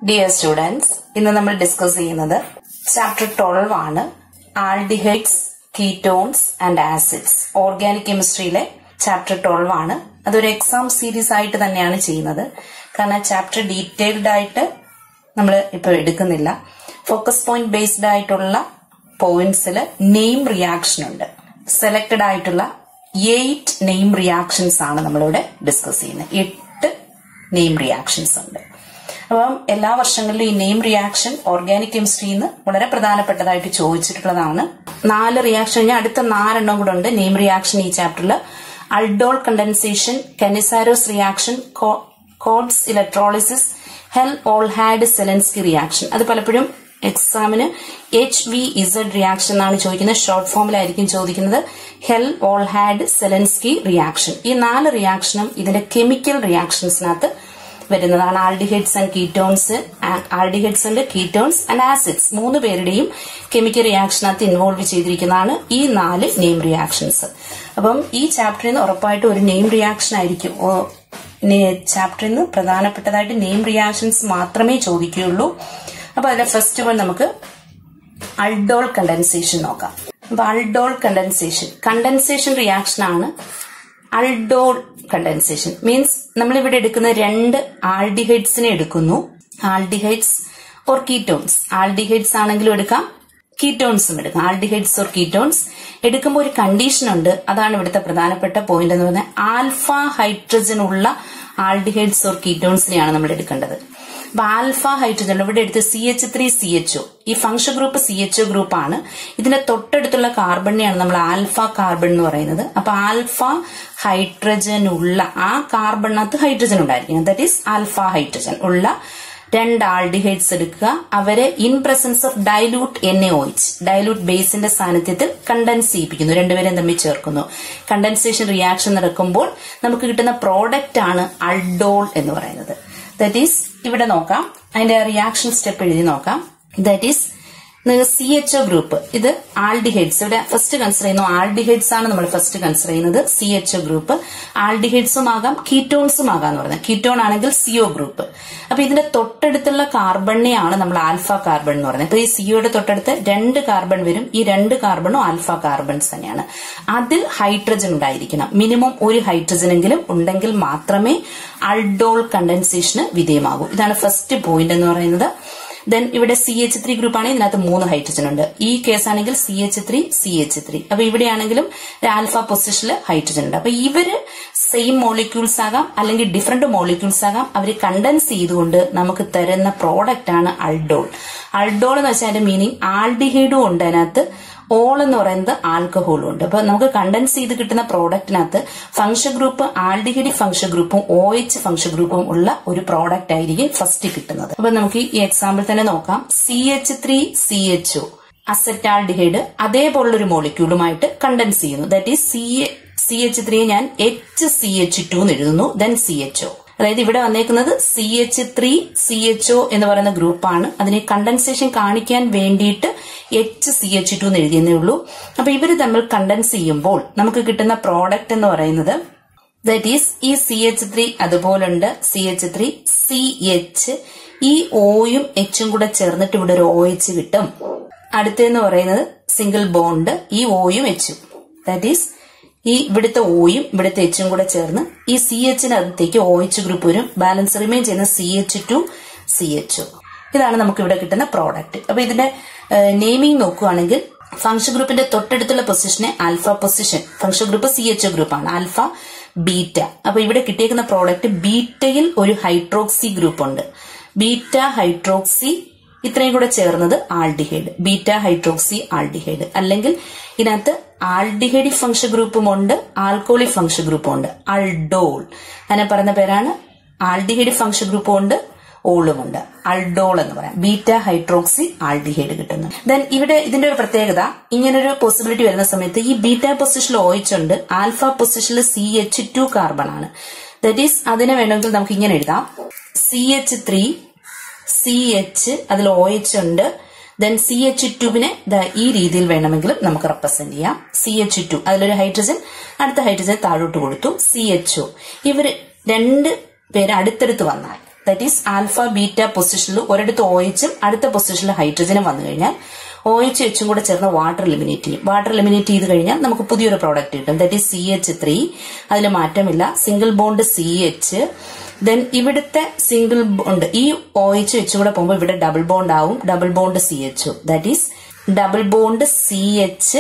dear students ഇന്ന് നമ്മൾ discuss ചെയ്യുന്നത് ചാപ്റ്റർ ട്വൽവ് ആണ് aldehydes ketones and acids organic കെമിസ്ട്രിയിലെ ചാപ്റ്റർ ട്വൽവ് ആണ് അതൊരു എക്സാം സീരീസ് ആയിട്ട് തന്നെയാണ് ചെയ്യുന്നത് കാരണം ചാപ്റ്റർ ഡീറ്റെയിൽഡ് ആയിട്ട് നമ്മൾ ഇപ്പോൾ എടുക്കുന്നില്ല ഫോക്കസ് പോയിന്റ് ബേസ്ഡ് ആയിട്ടുള്ള പോയിന്റ്സിൽ നെയിം റിയാക്ഷൻ ഉണ്ട് സെലക്ടഡ് ആയിട്ടുള്ള എയ്റ്റ് നെയിം റിയാക്ഷൻസ് ആണ് നമ്മളിവിടെ ഡിസ്കസ് ചെയ്യുന്നത് എട്ട് നെയിം റിയാക്ഷൻസ് ഉണ്ട് അപ്പം എല്ലാ വർഷങ്ങളിലും ഈ നെയിം റിയാക്ഷൻ ഓർഗാനിക് കെമിസ്ട്രിയിൽ നിന്ന് വളരെ പ്രധാനപ്പെട്ടതായിട്ട് ചോദിച്ചിട്ടുള്ളതാണ് നാല് റിയാക്ഷൻ കഴിഞ്ഞാൽ അടുത്ത നാലെണ്ണം കൂടെ ഉണ്ട് നെയിം റിയാക്ഷൻ ഈ ചാപ്റ്ററിൽ aldol condensation Cannizzaro's reaction Kolbe's electrolysis Hell Volhard Zelinsky reaction അത് പലപ്പോഴും എക്സാമിന് എച്ച് വി ഇസഡ് റിയാക്ഷൻ എന്നാണ് ചോദിക്കുന്നത് ഷോർട്ട് ഫോമിലായിരിക്കും ചോദിക്കുന്നത് Hell Volhard Zelinsky reaction ഈ നാല് റിയാക്ഷനും ഇതിന്റെ കെമിക്കൽ റിയാക്ഷൻസിനകത്ത് വരുന്നതാണ് aldehydes and ketones aldehydes and ketones and acids മൂന്ന് പേരുടെയും കെമിക്കൽ റിയാക്ഷനകത്ത് ഇൻവോൾവ് ചെയ്തിരിക്കുന്നതാണ് ഈ നാല് നെയിം റിയാക്ഷൻസ് അപ്പം ഈ ചാപ്റ്ററിൽ നിന്ന് ഉറപ്പായിട്ടും ഒരു നെയിം റിയാക്ഷൻ ആയിരിക്കും ചാപ്റ്ററിൽ നിന്ന് പ്രധാനപ്പെട്ടതായിട്ട് നെയിം റിയാക്ഷൻസ് മാത്രമേ ചോദിക്കുകയുള്ളൂ അപ്പൊ അതിലെ ഫസ്റ്റ് വൺ നമുക്ക് അൾഡോൾ കണ്ടൻസേഷൻ നോക്കാം അപ്പൊ അൾഡോൾ കണ്ടൻസേഷൻ കണ്ടൻസേഷൻ റിയാക്ഷൻ ആണ് അൾഡോൾ കണ്ടൻസേഷൻ മീൻസ് നമ്മൾ ഇവിടെ എടുക്കുന്ന രണ്ട് ആൾഡിഹൈഡ്സിനെ എടുക്കുന്നു ആൾഡിഹൈഡ്സ് ഓർ കീറ്റോൺസ് ആൾഡിഹൈഡ്സ് ആണെങ്കിലും എടുക്കാം കീറ്റോൺസും എടുക്കാം ആൾഡിഹൈഡ്സ് ഓർ കീറ്റോൺസ് എടുക്കുമ്പോൾ ഒരു കണ്ടീഷൻ ഉണ്ട് അതാണ് ഇവിടുത്തെ പ്രധാനപ്പെട്ട പോയിന്റ് എന്ന് പറഞ്ഞാൽ ആൽഫ ഹൈഡ്രജൻ ഉള്ള ആൾഡിഹൈഡ്സ് ഓർ കീറ്റോൺസിനെയാണ് നമ്മൾ എടുക്കേണ്ടത് അപ്പൊ ആൽഫ ഹൈഡ്രജൻ ഇവിടെ എടുത്ത് C H three C H O ഈ function group C H O group ആണ് ഇതിന്റെ തൊട്ടടുത്തുള്ള കാർബണിനെയാണ് നമ്മൾ ആൽഫ കാർബൺ എന്ന് പറയുന്നത് അപ്പൊ ആൽഫ ഹൈഡ്രജൻ ഉള്ള ആ കാർബണിനകത്ത് ഹൈഡ്രജൻ ഉണ്ടായിരിക്കും ദാറ്റ് ഈസ് ആൽഫ ഹൈഡ്രജൻ ഉള്ള രണ്ട് ആൾഡിഹൈഡ്സ് എടുക്കുക അവരെ in presence of dilute N A O H dilute ബേസിന്റെ സാന്നിധ്യത്തിൽ കണ്ടൻസ് ചെയ്യിപ്പിക്കുന്നു രണ്ടുപേരും തമ്മിൽ ചേർക്കുന്നു കണ്ടൻസേഷൻ റിയാക്ഷൻ നടക്കുമ്പോൾ നമുക്ക് കിട്ടുന്ന പ്രോഡക്റ്റ് ആണ് അൾഡോൾ എന്ന് പറയുന്നത് ദാറ്റ് ഈസ് ഇവിടെ നോക്കാം അതിന്റെ റിയാക്ഷൻ സ്റ്റെപ്പ് എഴുതി നോക്കാം that is C H O group ഇത് ആൾഡിഹൈഡ്സ് ഇവിടെ ഫസ്റ്റ് കൺസിഡർ ചെയ്യുന്നു ആൾഡിഹൈഡ്സ് ആണ് നമ്മൾ ഫസ്റ്റ് കൺസിഡർ ചെയ്യുന്നത് സി എച്ച് ഒ ഗ്രൂപ്പ് ആൾഡിഹൈഡ്സും ആകാം കീറ്റോൺസും ആകാം എന്ന് പറയുന്നത് കീറ്റോൺ ആണെങ്കിൽ സിഒ ഗ്രൂപ്പ് അപ്പൊ ഇതിന്റെ തൊട്ടടുത്തുള്ള കാർബണിനെയാണ് നമ്മൾ ആൽഫ കാർബൺ എന്ന് പറയുന്നത് അപ്പൊ ഈ സിഒയുടെ തൊട്ടടുത്ത് രണ്ട് കാർബൺ വരും ഈ രണ്ട് കാർബണും ആൽഫ കാർബൺസ് തന്നെയാണ് അതിൽ ഹൈഡ്രജൻ ഉണ്ടായിരിക്കണം മിനിമം ഒരു ഹൈഡ്രജനെങ്കിലും ഉണ്ടെങ്കിൽ മാത്രമേ അൾഡോൾ കണ്ടൻസേഷന് വിധേയമാകൂ ഇതാണ് ഫസ്റ്റ് പോയിന്റ് എന്ന് പറയുന്നത് ദെൻ ഇവിടെ സി എച്ച് ത്രീ ഗ്രൂപ്പ് ആണെങ്കിൽ ഇതിനകത്ത് മൂന്ന് ഹൈഡ്രജൻ ഉണ്ട് ഈ കേസ് ആണെങ്കിൽ C H three C H three അപ്പൊ ഇവിടെയാണെങ്കിലും ആൽഫ പൊസിഷനിൽ ഹൈഡ്രജൻ ഉണ്ട് അപ്പൊ ഇവര് സെയിം മോളിക്യൂൾസ് ആകാം അല്ലെങ്കിൽ ഡിഫറെന്റ് മോളിക്യൂൾസ് ആകാം അവർ കണ്ടൻസ് ചെയ്തുകൊണ്ട് നമുക്ക് തരുന്ന പ്രോഡക്റ്റ് ആണ് അൾഡോൾ അൾഡോൾ എന്ന് വെച്ചാൽ അതിന്റെ മീനിങ് ആൾഡിഹൈഡും ഉണ്ട് അതിനകത്ത് ഓൾ എന്ന് പറയുന്നത് ആൽക്കഹോളും ഉണ്ട് അപ്പൊ നമുക്ക് കണ്ടൻസ് ചെയ്ത് കിട്ടുന്ന പ്രോഡക്റ്റിനകത്ത് ഫംഗ്ഷൻ ഗ്രൂപ്പ് ആൽഡിഹൈഡ് ഫംഗ്ഷൻ ഗ്രൂപ്പും ഒ എച്ച് ഫംഗ്ഷൻ ഗ്രൂപ്പും ഉള്ള ഒരു പ്രോഡക്റ്റ് ആയിരിക്കും ഫസ്റ്റ് കിട്ടുന്നത് അപ്പൊ നമുക്ക് ഈ എക്സാമ്പിൾ തന്നെ നോക്കാം C H three C H O acetaldehyde അതേപോലുള്ള ഒരു മോളിക്യൂളുമായിട്ട് കണ്ടൻസ് ചെയ്യുന്നു that is C C H three ഞാൻ എച്ച് സി എച്ച് ടു എന്ന് എഴുതുന്നു ദെൻ സി എച്ച് ഒ അതായത് ഇവിടെ വന്നേക്കുന്നത് C H three C H O എന്ന് പറയുന്ന ഗ്രൂപ്പാണ് അതിനെ കണ്ടൻസേഷൻ കാണിക്കാൻ വേണ്ടിയിട്ട് എച്ച് സി എച്ച് ടു എന്ന് എഴുതിയെന്നേ ഉള്ളൂ അപ്പൊ ഇവര് തമ്മിൽ കണ്ടൻസ് ചെയ്യുമ്പോൾ നമുക്ക് കിട്ടുന്ന പ്രോഡക്റ്റ് എന്ന് പറയുന്നത് ദാറ്റ് ഈസ് ഈ സി എച്ച് ത്രീ അതുപോലുണ്ട് C H three C H ഈ ഓയും എച്ചും കൂടെ ചേർന്നിട്ട് ഇവിടെ ഒരു ഒ എച്ച് കിട്ടും അടുത്തെന്ന് പറയുന്നത് സിംഗിൾ ബോണ്ട് ഈ ഓയും എച്ചും ദാറ്റ് ഈസ് ഈ ഇവിടുത്തെ ഓയും ഇവിടുത്തെ എച്ചും കൂടെ ചേർന്ന് ഈ സി എച്ചിനകത്തേക്ക് ഒ എച്ച് ഗ്രൂപ്പ് വരും ബാലൻസ് റിമെയിൻ ചെയ്യുന്ന C H two C H O ഇതാണ് നമുക്ക് ഇവിടെ കിട്ടുന്ന പ്രോഡക്റ്റ് അപ്പൊ ഇതിന്റെ നെയിമിംഗ് നോക്കുകയാണെങ്കിൽ ഫംഗ്ഷൻ ഗ്രൂപ്പിന്റെ തൊട്ടടുത്തുള്ള പൊസിഷനെ alpha position function group C H group ആണ് ആൽഫ ബീറ്റ അപ്പൊ ഇവിടെ കിട്ടിയേക്കുന്ന പ്രോഡക്റ്റ് ബീറ്റയിൽ ഒരു ഹൈഡ്രോക്സി ഗ്രൂപ്പ് ഉണ്ട് ബീറ്റ ഹൈഡ്രോക്സി ഇത്രയും കൂടെ ചേർന്നത് ആൾഡിഹൈഡ് ബീറ്റ ഹൈഡ്രോക്സി ആൾഡിഹൈഡ് അല്ലെങ്കിൽ ഇതിനകത്ത് ആൾഡിഹൈഡ് ഫംഗ്ഷൻ ഗ്രൂപ്പും ഉണ്ട് ആൽക്കോളി ഫംഗ്ഷൻ ഗ്രൂപ്പും ഉണ്ട് അൾഡോൾ അതിനെ പറയുന്ന പേരാണ് ആൾഡിഹൈഡ് ഫംഗ്ഷൻ ഗ്രൂപ്പും ഉണ്ട് ഓളുമുണ്ട് അൾഡോൾ എന്ന് പറയാം ബീറ്റ ഹൈഡ്രോക്സി ആൾഡിഹൈഡ് കിട്ടുന്നു ദെൻ ഇവിടെ ഇതിന്റെ ഒരു പ്രത്യേകത ഇങ്ങനൊരു പോസിബിലിറ്റി വരുന്ന സമയത്ത് ഈ ബീറ്റ പൊസിഷനിൽ ഓയിച്ചുണ്ട് ആൽഫ പൊസിഷനിൽ സി എച്ച് ടു കാർബൺ ആണ് ദറ്റ് ഈസ് അതിനെ വേണമെങ്കിൽ നമുക്ക് ഇങ്ങനെ എഴുതാം C H three C H അതിൽ ഒ എച്ച് ഉണ്ട് ദെൻ സി എച്ച് ടുവിനെ ഈ രീതിയിൽ വേണമെങ്കിലും നമുക്ക് റെപ്രസെന്റ് ചെയ്യാം സി എച്ച് ടു അതിലൊരു ഹൈഡ്രജൻ അടുത്ത ഹൈഡ്രജൻ താഴോട്ട് കൊടുത്തു സി എച്ച് ഒ ഇവര് രണ്ട് പേര് അടുത്തടുത്ത് വന്നാൽ ദാറ്റ് ഈസ് ആൽഫ ബീറ്റ പൊസിഷനിൽ ഒരിടത്ത് ഒ എച്ചും അടുത്ത പൊസിഷനിൽ ഹൈഡ്രജനും വന്നു കഴിഞ്ഞാൽ ഒ എച്ച് എച്ചും കൂടെ ചേർന്ന് വാട്ടർ എലിമിനേറ്റ് ചെയ്യും വാട്ടർ എലിമിനേറ്റ് ചെയ്ത് കഴിഞ്ഞാൽ നമുക്ക് പുതിയൊരു പ്രോഡക്റ്റ് കിട്ടും that is C H three അതിൽ മാറ്റമില്ല single bond C H then ഇവിടുത്തെ സിംഗിൾ ബോണ്ട് ഈ ഒ എച്ച് എച്ച് കൂടെ പോകുമ്പോൾ ഇവിടെ ഡബിൾ ബോണ്ട് ആവും double bond C H that is double bond C H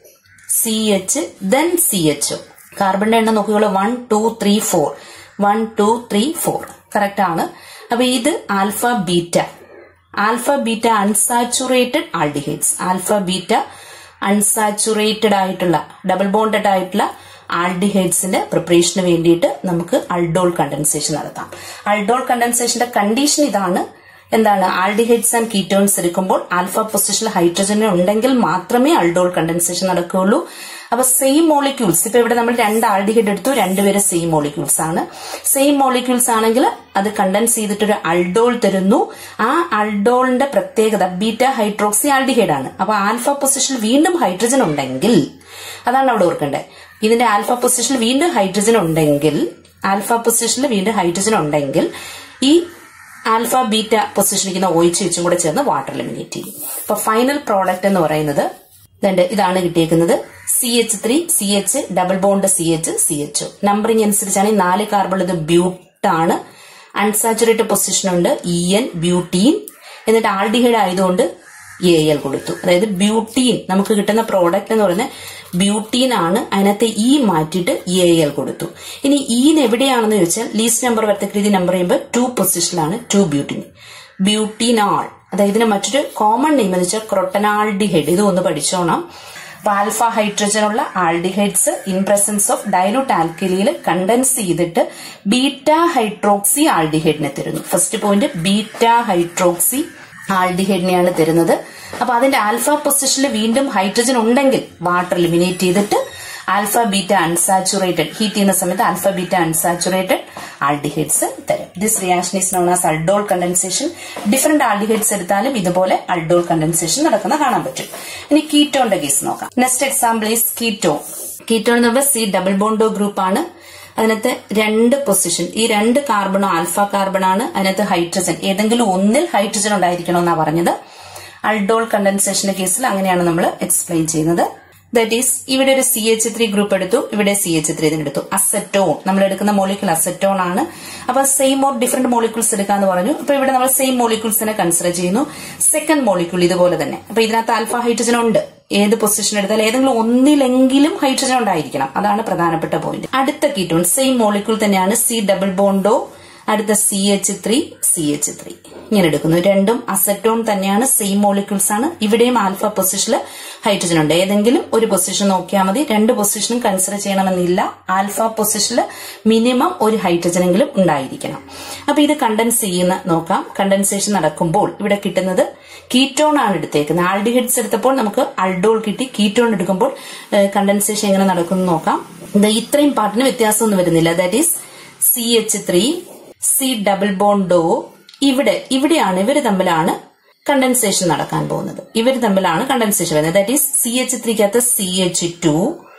C H then C H കാർബണിന്റെ എണ്ണം നോക്കിയോളൂ one two three four one two three four correct ആണ് അപ്പൊ ഇത് alpha beta alpha beta unsaturated aldehydes alpha beta unsaturated ആയിട്ടുള്ള double bonded ആയിട്ടുള്ള ആൾഡിഹൈഡ്സിന്റെ പ്രിപ്പറേഷന് വേണ്ടിയിട്ട് നമുക്ക് അൾഡോൾ കണ്ടൻസേഷൻ നടത്താം അൾഡോൾ കണ്ടൻസേഷന്റെ കണ്ടീഷൻ ഇതാണ് എന്താണ് ആൾഡിഹൈഡ്സ് ആൻഡ് കീറ്റോൺസ് എടുക്കുമ്പോൾ ആൽഫ പൊസിഷനിൽ ഹൈഡ്രജൻ ഉണ്ടെങ്കിൽ മാത്രമേ അൾഡോൾ കണ്ടൻസേഷൻ നടക്കുകയുള്ളൂ അപ്പൊ സെയിം മോളിക്യൂൾസ് ഇപ്പൊ ഇവിടെ നമ്മൾ രണ്ട് ആൾഡിഹൈഡ് എടുത്തു രണ്ടുപേരും സെയിം മോളിക്യൂൾസ് ആണ് സെയിം മോളിക്യൂൾസ് ആണെങ്കിൽ അത് കണ്ടൻസ് ചെയ്തിട്ടൊരു അൾഡോൾ തരുന്നു ആ അൾഡോളിന്റെ പ്രത്യേകത ബീറ്റ ഹൈഡ്രോക്സി ആൾഡിഹൈഡ് ആണ് അപ്പൊ ആൽഫ പൊസിഷനിൽ വീണ്ടും ഹൈഡ്രജൻ ഉണ്ടെങ്കിൽ അതാണ് അവിടെ ഓർക്കേണ്ടത് ഇതിന്റെ ആൽഫ പൊസിഷനിൽ വീണ്ടും ഹൈഡ്രജൻ ഉണ്ടെങ്കിൽ ആൽഫ പൊസിഷനിൽ വീണ്ടും ഹൈഡ്രജൻ ഉണ്ടെങ്കിൽ ഈ ആൽഫ ബീറ്റ പൊസിഷനിരിക്കുന്ന ഒയിച്ച് വെച്ചും കൂടെ ചേർന്ന് വാട്ടർ എലിമിനേറ്റ് ചെയ്യും അപ്പൊ ഫൈനൽ പ്രോഡക്റ്റ് എന്ന് പറയുന്നത് ഇതുണ്ട് ഇതാണ് കിട്ടിയേക്കുന്നത് C H three C H double bond C H C H numbering അനുസരിച്ചാണ് ഈ നാല് കാർബൺ ഇത് ബ്യൂട്ടാണ് അൺസാച്ചുറേറ്റഡ് പൊസിഷൻ ഉണ്ട് ഇ എൻ ബ്യൂട്ടീൻ എന്നിട്ട് ആൾഡിഹൈഡ് ആയതുകൊണ്ട് എ എൽ കൊടുത്തു അതായത് ബ്യൂട്ടീൻ നമുക്ക് കിട്ടുന്ന പ്രോഡക്റ്റ് എന്ന് പറയുന്നത് ബ്യൂട്ടീൻ ആണ് അതിനകത്ത് ഇ മാറ്റിയിട്ട് എ എൽ കൊടുത്തു ഇനി ഈന് എവിടെയാണെന്ന് ചോദിച്ചാൽ ലീസ്റ്റ് നമ്പർ വരത്തക്കരീതി നമ്പർ ചെയ്യുമ്പോൾ ടു പൊസിഷനിലാണ് ടു ബ്യൂട്ടീൻ ബ്യൂട്ടീനാൾ അതായത് ഇതിന് മറ്റൊരു കോമൺ നെയിം എന്ന് വെച്ചാൽ ക്രൊട്ടനാൾഡിഹൈഡ് ഇത് ഒന്ന് പഠിച്ചോണം അപ്പൊ ആൽഫ ഹൈഡ്രജൻ ഉള്ള aldehydes in presence of dilute ആൽക്കലിയിൽ കണ്ടൻസ് ചെയ്തിട്ട് ബീറ്റ ഹൈഡ്രോക്സി ആൾഡിഹൈഡിനെ തരുന്നു ഫസ്റ്റ് പോയിന്റ് ബീറ്റ ഹൈഡ്രോക്സി ആൾഡിഹൈഡിനെയാണ് തരുന്നത് അപ്പൊ അതിന്റെ ആൽഫ പൊസിഷനിൽ വീണ്ടും ഹൈഡ്രജൻ ഉണ്ടെങ്കിൽ വാട്ടർ എലിമിനേറ്റ് ചെയ്തിട്ട് ആൽഫ ബീറ്റ അൺസാച്ചുറേറ്റഡ് ഹീറ്റ് ചെയ്യുന്ന സമയത്ത് ആൽഫ ബീറ്റ അൺസാച്ചുറേറ്റഡ് ആൾഡിഹൈഡ്സ് തരും this reaction is known as aldol condensation different aldehydes എടുത്താലും ഇതുപോലെ അൾഡോൾ കണ്ടൻസേഷൻ നടക്കുന്ന കാണാൻ പറ്റും ഇനി കീറ്റോന്റെ കേസ് നോക്കാം next example is keto keto എന്ന് പറയുമ്പോൾ സി ഡബിൾ ബോണ്ടോ ഗ്രൂപ്പ് ആണ് അതിനകത്ത് രണ്ട് പൊസിഷൻ ഈ രണ്ട് കാർബണോ ആൽഫ കാർബൺ ആണ് അതിനകത്ത് ഹൈഡ്രജൻ ഏതെങ്കിലും ഒന്നിൽ ഹൈഡ്രജൻ ഉണ്ടായിരിക്കണമെന്നാണ് പറഞ്ഞത് അൾഡോൾ കണ്ടൻസേഷന്റെ കേസിൽ അങ്ങനെയാണ് നമ്മൾ എക്സ്പ്ലെയിൻ ചെയ്യുന്നത് ദറ്റ് ഈസ് ഇവിടെ ഒരു സി എച്ച് ത്രീ ഗ്രൂപ്പ് എടുത്തു ഇവിടെ സി എച്ച് ത്രീ എടുത്തു അസറ്റോൺ നമ്മൾ എടുക്കുന്ന മോളിക്യൂൾ അസറ്റോൺ ആണ് അപ്പൊ സെയിം ഓർ ഡിഫറെന്റ് മോളിക്യൂൾസ് എടുക്കാന്ന് പറഞ്ഞു അപ്പൊ ഇവിടെ നമ്മൾ സെയിം മോളിക്യൂൾസിനെ കൺസിഡർ ചെയ്യുന്നു സെക്കൻഡ് മോളിക്യൂൾ ഇതുപോലെ തന്നെ അപ്പൊ ഇതിനകത്ത് ആൽഫ ഹൈഡ്രജൻ ഉണ്ട് ഏത് പൊസിഷൻ എടുത്താൽ ഏതെങ്കിലും ഒന്നിലെങ്കിലും ഹൈഡ്രജൻ ഉണ്ടായിരിക്കണം അതാണ് പ്രധാനപ്പെട്ട പോയിന്റ് അടുത്ത കീറ്റോൺ സെയിം മോളിക്യൂൾ തന്നെയാണ് സി ഡബിൾ ബോണ്ടോ അടുത്ത C H three C H three ഇങ്ങനെ എടുക്കുന്നു രണ്ടും അസറ്റോൺ തന്നെയാണ് സെയിം മോളിക്യൂൾസ് ആണ് ഇവിടെയും ആൽഫ പൊസിഷനിൽ ഹൈഡ്രജൻ ഉണ്ട് ഏതെങ്കിലും ഒരു പൊസിഷൻ നോക്കിയാൽ മതി രണ്ട് പൊസിഷനും കൺസിഡർ ചെയ്യണമെന്നില്ല ആൽഫ പൊസിഷനിൽ മിനിമം ഒരു ഹൈഡ്രജനെങ്കിലും ഉണ്ടായിരിക്കണം അപ്പൊ ഇത് കണ്ടൻസ് ചെയ്യുന്ന നോക്കാം കണ്ടൻസേഷൻ നടക്കുമ്പോൾ ഇവിടെ കിട്ടുന്നത് കീറ്റോൺ ആണ് എടുത്തേക്കുന്നത് ആൾഡിഹൈഡ്സ് എടുത്തപ്പോൾ നമുക്ക് അൾഡോൾ കിട്ടി കീറ്റോൺ എടുക്കുമ്പോൾ കണ്ടൻസേഷൻ എങ്ങനെ നടക്കുന്നു നോക്കാം ഇത് ഇത്രയും പാർട്ടിന് വ്യത്യാസമൊന്നും വരുന്നില്ല that is C H three C double ബോണ്ടോ ഇവിടെ ഇവിടെയാണ് ഇവർ തമ്മിലാണ് കണ്ടൻസേഷൻ നടക്കാൻ പോകുന്നത് ഇവർ തമ്മിലാണ് കണ്ടൻസേഷൻ വരുന്നത് ദാറ്റ് ഈസ് സി എച്ച് ത്രീക്കകത്ത് സി എച്ച് ടു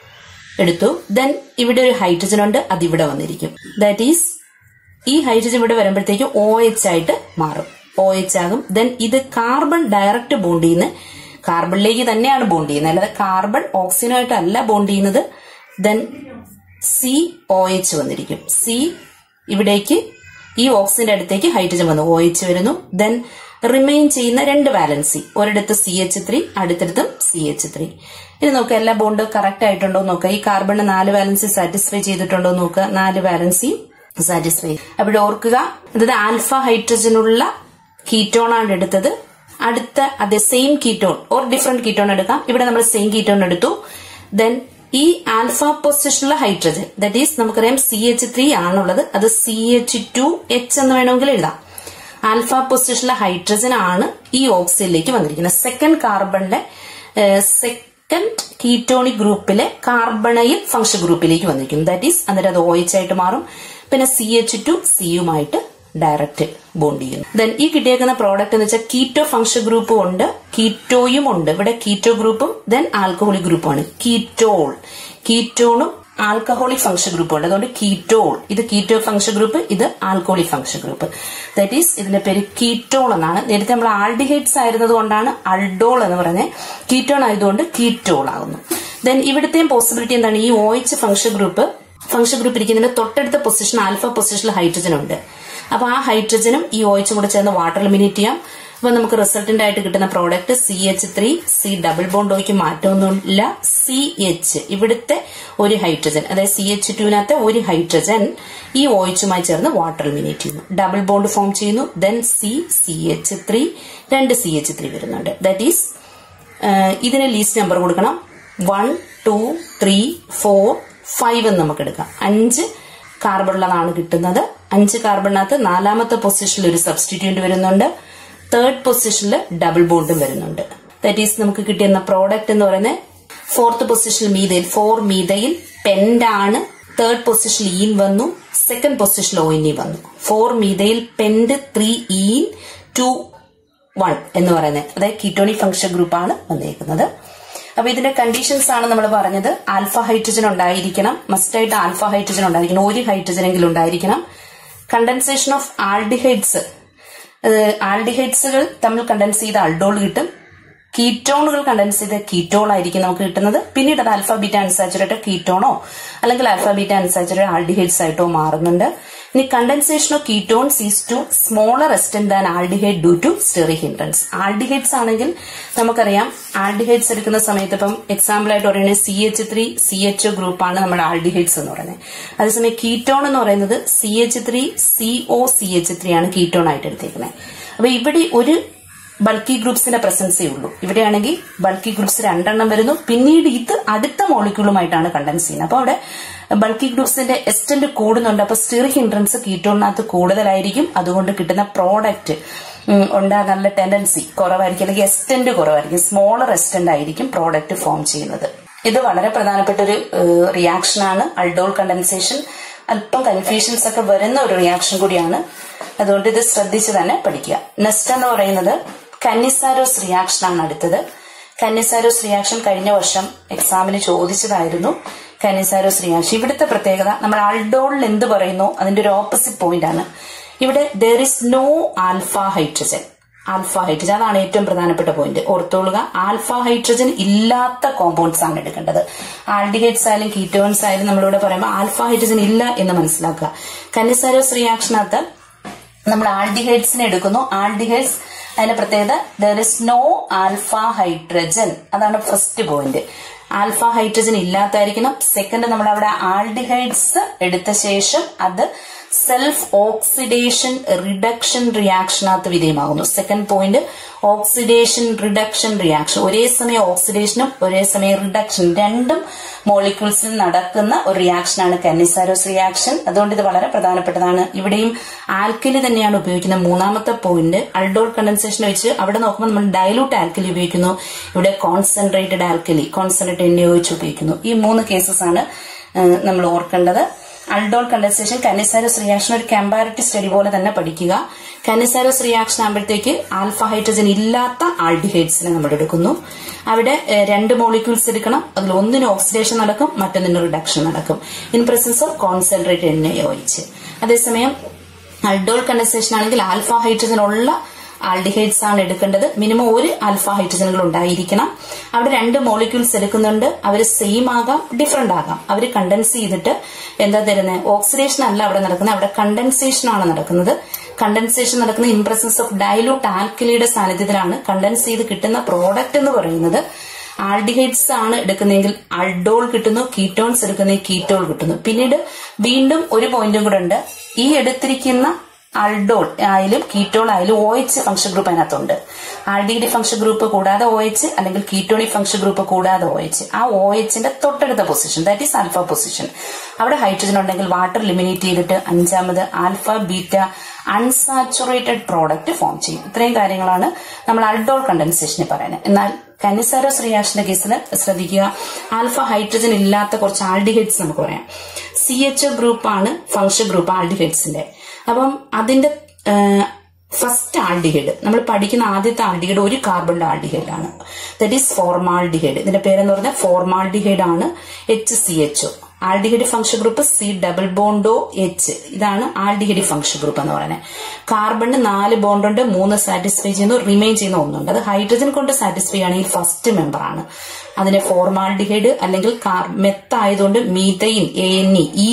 എടുത്തു ദെൻ ഇവിടെ ഒരു ഹൈഡ്രജൻ ഉണ്ട് അത് ഇവിടെ വന്നിരിക്കും ദാറ്റ് ഈസ് ഈ ഹൈഡ്രജൻ ഇവിടെ വരുമ്പോഴത്തേക്ക് ഒ എച്ച് ആയിട്ട് മാറും ഒ എച്ച് ആകും ദെൻ ഇത് കാർബൺ ഡയറക്റ്റ് ബോണ്ട് ചെയ്യുന്ന കാർബണിലേക്ക് തന്നെയാണ് ബോണ്ട് ചെയ്യുന്നത് അല്ലാതെ കാർബൺ ഓക്സിജനുമായിട്ടല്ല ബോണ്ട് ചെയ്യുന്നത് ദെൻ സി ഒ എച്ച് വന്നിരിക്കും സി ഇവിടേക്ക് ഈ ഓക്സിജന്റെ അടുത്തേക്ക് ഹൈഡ്രജൻ വന്നു ഒ എച്ച് വരുന്നു ദെൻ റിമെയിൻ ചെയ്യുന്ന രണ്ട് വാലൻസി ഒരിടത്ത് സി എച്ച് ത്രീ അടുത്തടുത്തും സി എച്ച് ത്രീ ഇനി നോക്കുക എല്ലാ ബോണ്ട് കറക്റ്റ് ആയിട്ടുണ്ടോ നോക്കുക ഈ കാർബണിന് നാല് വാലൻസി സാറ്റിസ്ഫൈ ചെയ്തിട്ടുണ്ടോ നോക്കുക നാല് വാലൻസി സാറ്റിസ്ഫൈ അവിടെ ഓർക്കുക അതായത് ആൽഫ ഹൈഡ്രജനുള്ള കീറ്റോൺ ആണ് എടുത്തത് അടുത്ത അതേ same ketone or different ketone എടുക്കാം ഇവിടെ നമ്മൾ സെയിം കീറ്റോൺ എടുത്തു ദെൻ ഈ ആൽഫ പൊസിഷനിലെ ഹൈഡ്രജൻ ദറ്റ് ഈസ് നമുക്കറിയാം സി എച്ച് ത്രീ ആണുള്ളത് അത് സി എച്ച് ടു എച്ച് എന്ന് വേണമെങ്കിൽ എഴുതാം ആൽഫ പൊസിഷനിലെ ഹൈഡ്രജൻ ആണ് ഈ ഓക്സിജനിലേക്ക് വന്നിരിക്കുന്നത് സെക്കൻഡ് കാർബണിലെ സെക്കൻഡ് കീറ്റോണിക് ഗ്രൂപ്പിലെ കാർബണയിൽ ഫംഗ്ഷൻ ഗ്രൂപ്പിലേക്ക് വന്നിരിക്കുന്നു ദാറ്റ് ഈസ് എന്നിട്ട് അത് ഒ എച്ച് ആയിട്ട് മാറും പിന്നെ സി എച്ച് ടു സിയുമായിട്ട് ഡയറക്റ്റ് ബോണ്ട് ചെയ്യുന്നു ദെൻ ഈ കിട്ടിയേക്കുന്ന പ്രോഡക്റ്റ് എന്ന് വെച്ചാൽ കീറ്റോ ഫംഗ്ഷൻ ഗ്രൂപ്പും ഉണ്ട് കീറ്റോയും ഉണ്ട് ഇവിടെ കീറ്റോ ഗ്രൂപ്പും ദെൻ ആൽക്കഹോളിക് ഗ്രൂപ്പുമാണ് കീറ്റോൾ കീറ്റോണും ആൽക്കഹോളിക് ഫംഗ്ഷൻ ഗ്രൂപ്പ് ഉണ്ട് അതുകൊണ്ട് കീറ്റോൾ ഇത് കീറ്റോ ഫംഗ്ഷൻ ഗ്രൂപ്പ് ഇത് alcoholic function group that is ഇതിന്റെ പേര് കീറ്റോൾ എന്നാണ് നേരത്തെ നമ്മൾ ആൾഡിഹൈഡ്സ് ആയിരുന്നത് കൊണ്ടാണ് അൾഡോൾ എന്ന് പറഞ്ഞത് കീറ്റോൺ ആയതുകൊണ്ട് കീറ്റോൾ ആകുന്നു ദെൻ ഇവിടുത്തെയും പോസിബിലിറ്റി എന്താണ് ഈ O H function group function group ഇരിക്കുന്നതിന്റെ തൊട്ടടുത്ത പൊസിഷൻ ആൽഫ പൊസിഷനിൽ ഹൈഡ്രജൻ ഉണ്ട് അപ്പൊ ആ ഹൈഡ്രജനും ഈ ഒ എച്ചും കൂടെ ചേർന്ന് വാട്ടർ എലിമിനേറ്റ് ചെയ്യാം അപ്പൊ നമുക്ക് റിസൾട്ടന്റ് ആയിട്ട് കിട്ടുന്ന product C H three C double bond ഒയ്ക്ക് മാറ്റമൊന്നുമില്ല സി എച്ച് ഇവിടുത്തെ ഒരു ഹൈഡ്രജൻ അതായത് സി എച്ച് ടുവിനകത്തെ ഒരു ഹൈഡ്രജൻ ഈ ഒ എച്ചുമായി ചേർന്ന് വാട്ടർ എലിമിനേറ്റ് ചെയ്യുന്നു ഡബിൾ ബോണ്ട് ഫോം ചെയ്യുന്നു then C C H three രണ്ട് സി എച്ച് ത്രീ വരുന്നുണ്ട് ദാറ്റ് ഈസ് ഇതിന് ലീസ്റ്റ് നമ്പർ കൊടുക്കണം one two three four five എന്ന് നമുക്ക് എടുക്കാം അഞ്ച് കാർബണുള്ളതാണ് കിട്ടുന്നത് അഞ്ച് കാർബണിനകത്ത് നാലാമത്തെ പൊസിഷനിൽ ഒരു സബ്സ്റ്റിറ്റ്യൂന്റ് വരുന്നുണ്ട് തേർഡ് പൊസിഷനിൽ ഡബിൾ ബോണ്ടും വരുന്നുണ്ട് ദാറ്റ് ഈസ് നമുക്ക് കിട്ടിയെന്ന പ്രോഡക്റ്റ് എന്ന് പറയുന്നത് ഫോർത്ത് പൊസിഷനിൽ മീതയിൽ ഫോർ മീതയിൽ പെൻഡാണ് തേർഡ് പൊസിഷനിൽ ഈൻ വന്നു സെക്കൻഡ് പൊസിഷനിൽ ഓയിനി വന്നു four methyl pent three ene two one എന്ന് പറയുന്നത് അതായത് കീറ്റോണിക് ഫംഗ്ഷൻ ഗ്രൂപ്പാണ് വന്നേക്കുന്നത് അപ്പൊ ഇതിന്റെ കണ്ടീഷൻസ് ആണ് നമ്മൾ പറഞ്ഞത് ആൽഫ ഹൈഡ്രജൻ ഉണ്ടായിരിക്കണം മസ്റ്റായിട്ട് ആൽഫ ഹൈഡ്രജൻ ഉണ്ടായിരിക്കണം ഒരു ഹൈഡ്രജൻ എങ്കിലും ഉണ്ടായിരിക്കണം കണ്ടൻസേഷൻ ഓഫ് ആൾഡിഹൈഡ്സ് ആൾഡിഹൈഡ്സുകൾ തമ്മിൽ കണ്ടൻസ് ചെയ്ത അൾഡോൾ കിട്ടും കീറ്റോണുകൾ കണ്ടൻസ് ചെയ്ത കീറ്റോൾ ആയിരിക്കും നമുക്ക് കിട്ടുന്നത് പിന്നീട് അത് ആൽഫ ബീറ്റ അൺസാച്ചുറേറ്റഡ് കീറ്റോണോ അല്ലെങ്കിൽ ആൽഫ ബീറ്റ അൺസാച്ചുറേറ്റഡ് ആൾഡിഹൈഡ്സ് ആയിട്ടോ മാറുന്നുണ്ട് ഇനി condensation of ketones is to smaller extent than aldehyde due to steric hindrance aldehydes ആണെങ്കിൽ നമുക്കറിയാം ആൾഡിഹൈഡ്സ് എടുക്കുന്ന സമയത്ത് ഇപ്പം എക്സാമ്പിൾ ആയിട്ട് പറയുന്നത് C H three C H ഗ്രൂപ്പാണ് നമ്മുടെ ആൾഡിഹൈഡ്സ് എന്ന് പറയുന്നത് അതേസമയം കീറ്റോൺ എന്ന് പറയുന്നത് C H three C O C H three ആണ് കീറ്റോൺ ആയിട്ട് എടുത്തേക്കുന്നത് അപ്പൊ ഇവിടെ ഒരു ബൾക്കി ഗ്രൂപ്പ്സിന്റെ പ്രസൻസേ ഉള്ളൂ ഇവിടെയാണെങ്കിൽ ബൾക്കി ഗ്രൂപ്പ്സ് രണ്ടെണ്ണം വരുന്നു പിന്നീട് ഇത് അടുത്ത മോളിക്യൂളുമായിട്ടാണ് കണ്ടൻസ് ചെയ്യുന്നത് അപ്പൊ അവിടെ ബൾക്കി ഗ്രൂപ്പ്സിന്റെ എസ്റ്റന്റ് കൂടുന്നുണ്ട് അപ്പൊ സ്റ്റിറി ഹിൻഡ്രൻസ് കീറ്റോണിനകത്ത് കൂടുതലായിരിക്കും അതുകൊണ്ട് കിട്ടുന്ന പ്രോഡക്റ്റ് ഉണ്ടാകാനുള്ള ടെൻഡൻസി കുറവായിരിക്കും അല്ലെങ്കിൽ എസ്റ്റന്റ് കുറവായിരിക്കും സ്മോളർ എസ്റ്റന്റ് ആയിരിക്കും പ്രോഡക്റ്റ് ഫോം ചെയ്യുന്നത് ഇത് വളരെ പ്രധാനപ്പെട്ട ഒരു റിയാക്ഷൻ ആണ് അൾഡോൾ കണ്ടൻസേഷൻ അല്പം കൺഫ്യൂഷൻസ് ഒക്കെ വരുന്ന ഒരു റിയാക്ഷൻ കൂടിയാണ് അതുകൊണ്ട് ഇത് ശ്രദ്ധിച്ച് തന്നെ പഠിക്കുക നെക്സ്റ്റ് എന്ന് പറയുന്നത് കന്നിസാരോസ് റിയാക്ഷൻ ആണ് അടുത്തത് കന്നിസാരോസ് റിയാക്ഷൻ കഴിഞ്ഞ വർഷം എക്സാമിന് ചോദിച്ചതായിരുന്നു കന്നിസാരോസ് റിയാക്ഷൻ ഇവിടുത്തെ പ്രത്യേകത നമ്മൾ അൾഡോളിൽ എന്ത് പറയുന്നു അതിന്റെ ഒരു ഓപ്പോസിറ്റ് പോയിന്റ് ആണ് ഇവിടെ there is no alpha hydrogen alpha hydrogen അതാണ് ഏറ്റവും പ്രധാനപ്പെട്ട പോയിന്റ് ഓർത്തോളുക ആൽഫ ഹൈഡ്രജൻ ഇല്ലാത്ത കോമ്പൗണ്ട്സ് ആണ് എടുക്കേണ്ടത് ആൽഡിഹൈഡ്സ് ആയാലും കീറ്റോൺസ് ആയാലും നമ്മളിവിടെ പറയുമ്പോൾ ആൽഫ ഹൈഡ്രജൻ ഇല്ല എന്ന് മനസ്സിലാക്കുക കന്നിസാരോസ് റിയാക്ഷനകത്ത് നമ്മൾ ആൽഡിഹൈഡ്സിനെ എടുക്കുന്നു ആൽഡിഹൈഡ്സ് അതിന്റെ പ്രത്യേകത there is no alpha hydrogen അതാണ് ഫസ്റ്റ് പോയിന്റ് ആൽഫ ഹൈഡ്രജൻ ഇല്ലാത്തായിരിക്കണം സെക്കൻഡ് നമ്മൾ അവിടെ ആൽഡിഹൈഡ്സ് എടുത്ത ശേഷം അത് സെൽഫ് ഓക്സിഡേഷൻ റിഡക്ഷൻ റിയാക്ഷനകത്ത് വിധേയമാകുന്നു second point oxidation reduction reaction ഒരേ സമയം ഓക്സിഡേഷനും ഒരേ സമയം റിഡക്ഷൻ രണ്ടും മോളിക്യൂൾസിൽ നടക്കുന്ന ഒരു റിയാക്ഷനാണ് കന്നിസാരോസ് റിയാക്ഷൻ അതുകൊണ്ട് ഇത് വളരെ പ്രധാനപ്പെട്ടതാണ് ഇവിടെയും ആൽക്കലി തന്നെയാണ് ഉപയോഗിക്കുന്നത് മൂന്നാമത്തെ പോയിന്റ് അൾഡോൾ കണ്ടൻസേഷൻ വെച്ച് അവിടെ നോക്കുമ്പോൾ നമ്മൾ ഡയലൂട്ട് ആൽക്കലി ഉപയോഗിക്കുന്നു ഇവിടെ കോൺസെൻട്രേറ്റഡ് ആൽക്കലി കോൺസെൻട്രേറ്റ് എണ്ണ ഉപയോഗിച്ച് ഉപയോഗിക്കുന്നു ഈ മൂന്ന് കേസസ് ആണ് നമ്മൾ ഓർക്കേണ്ടത് അൾഡോൾ കണ്ടൻസേഷൻ കന്നിസാരോസ് റിയാക്ഷൻ ഒരു കമ്പാരിറ്റീവ് സ്റ്റഡി പോലെ തന്നെ പഠിക്കുക കന്നിസാരോസ് റിയാക്ഷൻ ആകുമ്പോഴത്തേക്ക് ആൽഫ ഹൈഡ്രജൻ ഇല്ലാത്ത ആൾഡിഹൈഡ്സിനെ നമ്മൾ എടുക്കുന്നു അവിടെ രണ്ട് മോളിക്യൂൾസ് എടുക്കണം അതിൽ ഒന്നിന് ഓക്സിഡേഷൻ നടക്കും മറ്റൊന്നിന് റിഡക്ഷൻ നടക്കും ഇൻ പ്രസൻസ് ഓഫ് കോൺസെൻട്രേറ്റ് എണ്ണ ഒഴിച്ച് അതേസമയം അൾഡോൾ കണ്ടൻസേഷൻ ആണെങ്കിൽ ആൽഫ ഹൈഡ്രജൻ ഉള്ള ആൾഡിഹൈഡ്സ് ആണ് എടുക്കേണ്ടത് മിനിമം ഒരു ആൽഫ ഹൈഡ്രജനുകൾ ഉണ്ടായിരിക്കണം അവിടെ രണ്ട് മോളിക്യൂൾസ് എടുക്കുന്നുണ്ട് അവർ സെയിം ആകാം ഡിഫറെന്റ് ആകാം അവർ കണ്ടൻസ് ചെയ്തിട്ട് എന്താ തരുന്നത് ഓക്സിഡേഷൻ അല്ല അവിടെ നടക്കുന്നത് അവിടെ കണ്ടൻസേഷൻ ആണ് നടക്കുന്നത് കണ്ടൻസേഷൻ നടക്കുന്ന ഇംപ്രസൻസ് ഓഫ് ഡയലൂട്ട് ആൽക്കലിയുടെ സാന്നിധ്യത്തിലാണ് കണ്ടൻസ് ചെയ്ത് കിട്ടുന്ന പ്രോഡക്റ്റ് എന്ന് പറയുന്നത് ആൾഡിഹൈഡ്സ് ആണ് എടുക്കുന്നതെങ്കിൽ അൾഡോൾ കിട്ടുന്നു കീറ്റോൺസ് എടുക്കുന്നതെങ്കിൽ കീറ്റോൾ കിട്ടുന്നു പിന്നീട് വീണ്ടും ഒരു പോയിന്റും കൂടെ ഉണ്ട് ഈ എടുത്തിരിക്കുന്ന അൾഡോൾ ആയാലും കീറ്റോൾ ആയാലും ഒ എച്ച് ഫംഗ്ഷൻ ഗ്രൂപ്പ് അതിനകത്തുണ്ട് ആൽഡിഹൈഡ് ഫംഗ്ഷൻ ഗ്രൂപ്പ് കൂടാതെ ഒ എച്ച് അല്ലെങ്കിൽ കീറ്റോണിക് ഫംഗ്ഷൻ ഗ്രൂപ്പ് കൂടാതെ ഒ എച്ച് ആ ഒ എച്ചിന്റെ തൊട്ടടുത്ത position that is alpha position അവിടെ ഹൈഡ്രജൻ ഉണ്ടെങ്കിൽ വാട്ടർ ലിമിനേറ്റ് ചെയ്തിട്ട് അഞ്ചാമത് alpha beta unsaturated product form ചെയ്യും ഇത്രയും കാര്യങ്ങളാണ് നമ്മൾ അൾഡോൾ കണ്ടൻസേഷന് പറയുന്നത് എന്നാൽ കനിസാരോസ് റിയാക്ഷന്റെ കേസിൽ ശ്രദ്ധിക്കുക ആൽഫ ഹൈഡ്രജൻ ഇല്ലാത്ത കുറച്ച് ആൾഡിഹൈഡ്സ് നമുക്ക് പറയാം സി എച്ച് ഗ്രൂപ്പാണ് ഫംഗ്ഷൻ ഗ്രൂപ്പ് ആൾഡിഹൈഡ്സിന്റെ അപ്പം അതിന്റെ ഫസ്റ്റ് ആൾഡിഹൈഡ് നമ്മൾ പഠിക്കുന്ന ആദ്യത്തെ ആൾഡിഹൈഡ് ഒരു കാർബണിന്റെ ആൾഡിഹൈഡ് ആണ് ദറ്റ് ഈസ് ഫോർമാൾഡിഹൈഡ് ഇതിന്റെ പേരെന്ന് പറഞ്ഞാൽ ഫോർമാൾഡിഹൈഡ് ആണ് H C H O aldehyde function group C double bond O H ഇതാണ് ആൽഡിഹൈഡ് ഫംഗ്ഷൻ ഗ്രൂപ്പ് എന്ന് പറയുന്നത് കാർബണിന് നാല് ബോണ്ട് ഉണ്ട് മൂന്ന് സാറ്റിസ്ഫൈ ചെയ്യുന്നു റിമെയിൻ ചെയ്യുന്ന ഒന്നുണ്ട് അത് ഹൈഡ്രജൻ കൊണ്ട് സാറ്റിസ്ഫൈ ആണെങ്കിൽ ഫസ്റ്റ് മെമ്പർ ആണ് അതിന് ഫോർമാൽഡിഹൈഡ് അല്ലെങ്കിൽ മെത്ത് ആയതുകൊണ്ട് methane A N E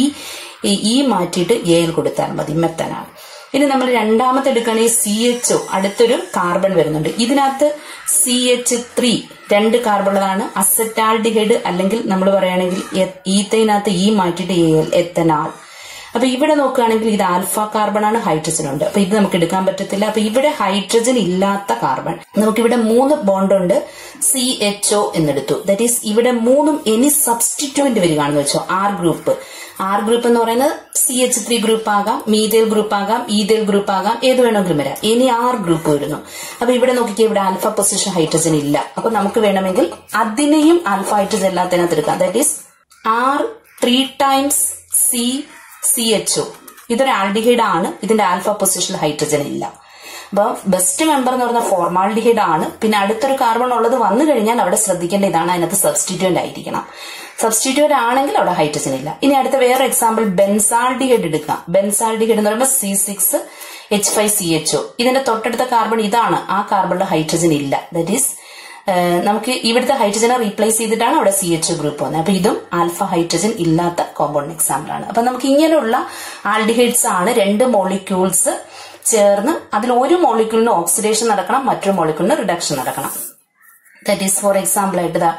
E മാറ്റിയിട്ട് എൽ കൊടുത്താൽ മതി മെത്തനാണ് ഇനി നമ്മൾ രണ്ടാമത്തെ എടുക്കുകയാണെങ്കിൽ സി എച്ച് ഒ അടുത്തൊരു കാർബൺ വരുന്നുണ്ട് ഇതിനകത്ത് സി എച്ച് ത്രീ രണ്ട് കാർബണുള്ളതാണ് അസറ്റാൾഡിഹൈഡ് അല്ലെങ്കിൽ നമ്മൾ പറയുകയാണെങ്കിൽ ഈത്തൈനകത്ത് ഇ മാറ്റിയിട്ട് എ എൽ എത്തനാൾ അപ്പൊ ഇവിടെ നോക്കുകയാണെങ്കിൽ ഇത് ആൽഫ കാർബൺ ആണ് ഹൈഡ്രജൻ ഉണ്ട് അപ്പൊ ഇത് നമുക്ക് എടുക്കാൻ പറ്റത്തില്ല അപ്പൊ ഇവിടെ ഹൈഡ്രജൻ ഇല്ലാത്ത കാർബൺ നമുക്കിവിടെ മൂന്ന് ബോണ്ട് ഉണ്ട് സി എച്ച് ഒ എന്നെടുത്തു ദറ്റ് ഈസ് ഇവിടെ മൂന്നും എനി സബ്സ്റ്റിറ്റ്യൂന്റ് വരികയാണെന്ന് വെച്ചോ ആർ ഗ്രൂപ്പ് ആർ ഗ്രൂപ്പ് എന്ന് പറയുന്നത് സി എച്ച് ത്രീ ഗ്രൂപ്പ് ആകാം മീതേൽ ഗ്രൂപ്പ് ആകാം ഈതേൽ ഗ്രൂപ്പ് ആകാം ഏത് വേണമെങ്കിലും വരാം ഇനി ആർ ഗ്രൂപ്പ് വരുന്നു അപ്പൊ ഇവിടെ നോക്കിക്കേ ഇവിടെ ആൽഫ പൊസിഷൻ ഹൈഡ്രജൻ ഇല്ല അപ്പൊ നമുക്ക് വേണമെങ്കിൽ അതിനെയും ആൽഫ ഹൈഡ്രജൻ എല്ലാത്തിനകത്ത് എടുക്കാം that is R three times C C H O ഇതൊരു ആൽഡിഹൈഡ് ആണ് ഇതിന്റെ ആൽഫ പൊസിഷനിൽ ഹൈഡ്രജൻ ഇല്ല അപ്പൊ ബെസ്റ്റ് മെമ്പർ എന്ന് പറയുന്ന ഫോർമാൽഡിഹൈഡ് ആണ് പിന്നെ അടുത്തൊരു കാർബൺ ഉള്ളത് വന്നു കഴിഞ്ഞാൽ അവിടെ ശ്രദ്ധിക്കേണ്ട ഇതാണ് അതിനകത്ത് സബ്സ്റ്റിറ്റ്യൂന്റ് ആയിരിക്കണം സബ്സ്റ്റിറ്റ്യൂന്റ് ആണെങ്കിൽ അവിടെ ഹൈഡ്രജൻ ഇല്ല ഇനി അടുത്ത വേറെ എക്സാമ്പിൾ ബെൻസാൾഡിഹൈഡ് എടുക്കാം ബെൻസാൾഡിഹൈഡ് എന്ന് പറയുമ്പോൾ C six H five C H O ഇതിന്റെ തൊട്ടടുത്ത കാർബൺ ഇതാണ് ആ കാർബണിൽ ഹൈഡ്രജൻ ഇല്ല ദറ്റ് ഈസ് നമുക്ക് ഇവിടുത്തെ ഹൈഡ്രജനെ റീപ്ലേസ് ചെയ്തിട്ടാണ് അവിടെ സി എച്ച് ഗ്രൂപ്പ് വന്നത് അപ്പൊ ഇതും ആൽഫ ഹൈഡ്രജൻ ഇല്ലാത്ത കോമ്പൗണ്ട് എക്സാമ്പിൾ ആണ് അപ്പൊ നമുക്ക് ഇങ്ങനെയുള്ള ആൽഡിഹൈഡ്സ് ആണ് രണ്ട് മോളിക്യൂൾസ് ചേർന്ന് അതിൽ ഒരു മോളിക്യൂളിന് ഓക്സിഡേഷൻ നടക്കണം മറ്റൊരു മോളിക്യൂളിന് റിഡക്ഷൻ നടക്കണം ദറ്റ് ഈസ് ഫോർ എക്സാമ്പിൾ ആയിട്ട് ഇതാ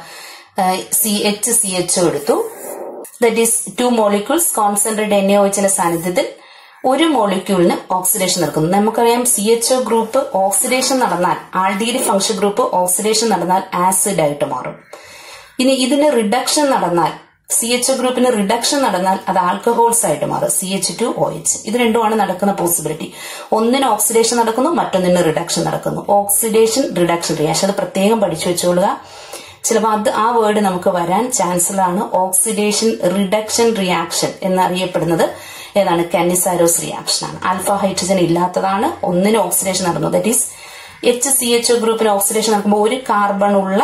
സി എച്ച് സി എച്ച് എടുത്തു that is two molecules concentrate N A ഒച്ചിന്റെ സാന്നിധ്യത്തിൽ ഒരു മോളിക്യൂളിന് ഓക്സിഡേഷൻ നടക്കുന്നു നമുക്കറിയാം C H O group oxidation നടന്നാൽ ആൾഡിഗ്രി ഫംഗ്ഷൻ ഗ്രൂപ്പ് ഓക്സിഡേഷൻ നടന്നാൽ ആസിഡ് ആയിട്ട് മാറും ഇനി ഇതിന് റിഡക്ഷൻ നടന്നാൽ സി എച്ച് ഒ ഗ്രൂപ്പിന് റിഡക്ഷൻ നടന്നാൽ അത് ആൽക്കഹോൾസ് ആയിട്ട് മാറും C H two O H ഇത് രണ്ടുമാണ് നടക്കുന്ന പോസിബിലിറ്റി ഒന്നിന് ഓക്സിഡേഷൻ നടക്കുന്നു മറ്റൊന്നിന് റിഡക്ഷൻ നടക്കുന്നു ഓക്സിഡേഷൻ റിഡക്ഷൻ റിയാക്ഷൻ അത് പ്രത്യേകം പഠിച്ചു വെച്ചുകൊള്ളുക ചിലപ്പോൾ അത് ആ വേർഡ് നമുക്ക് വരാൻ ചാൻസലാണ് ഓക്സിഡേഷൻ റിഡക്ഷൻ റിയാക്ഷൻ എന്നറിയപ്പെടുന്നത് ഏതാണ് കാനിസാരോസ് റിയാക്ഷൻ ആണ് ആൽഫ ഹൈഡ്രജൻ ഇല്ലാത്തതാണ് ഒന്നിന് ഓക്സിഡേഷൻ നടന്നു that is H C H ഗ്രൂപ്പിന് ഓക്സിഡേഷൻ നടക്കുമ്പോൾ ഒരു കാർബൺ ഉള്ള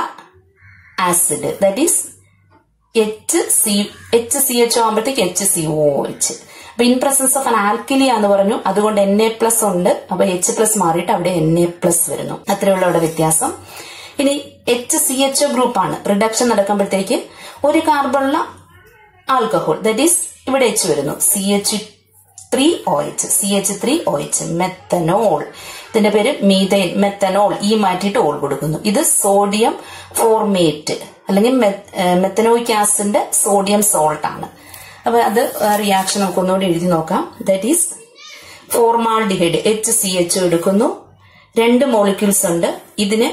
acid that is H C H C H ആകുമ്പോഴത്തേക്ക് എച്ച് സി ഒ എച്ച് അപ്പൊ in presence of an alkali എന്ന് പറഞ്ഞു അതുകൊണ്ട് എൻ എ പ്ലസ് ഉണ്ട് അപ്പൊ എച്ച് പ്ലസ് മാറിയിട്ട് അവിടെ എൻ എ പ്ലസ് വരുന്നു അത്രയുള്ള അവിടെ വ്യത്യാസം ഇനി എച്ച് സി എച്ച് ഗ്രൂപ്പ് ആണ് റിഡക്ഷൻ നടക്കുമ്പോഴത്തേക്ക് ഒരു കാർബണുള്ള ആൽക്കഹോൾ ദറ്റ് ഈസ് ഇവിടെ എച്ച് വരുന്നു C H three O H C H three O H methanol ഇതിന്റെ പേര് മീതൈൻ മെത്തനോൾ ഈ മാറ്റിയിട്ട് ഓൾ കൊടുക്കുന്നു ഇത് സോഡിയം ഫോർമേറ്റ് അല്ലെങ്കിൽ മെത്തനോയിക് ആസിഡിന്റെ സോഡിയം സോൾട്ട് ആണ് അപ്പൊ അത് റിയാക്ഷൻ നമുക്ക് ഒന്നുകൂടി എഴുതി നോക്കാം that is formaldehyde H C H എടുക്കുന്നു രണ്ട് മോളിക്യൂൾസ് ഉണ്ട് ഇതിന്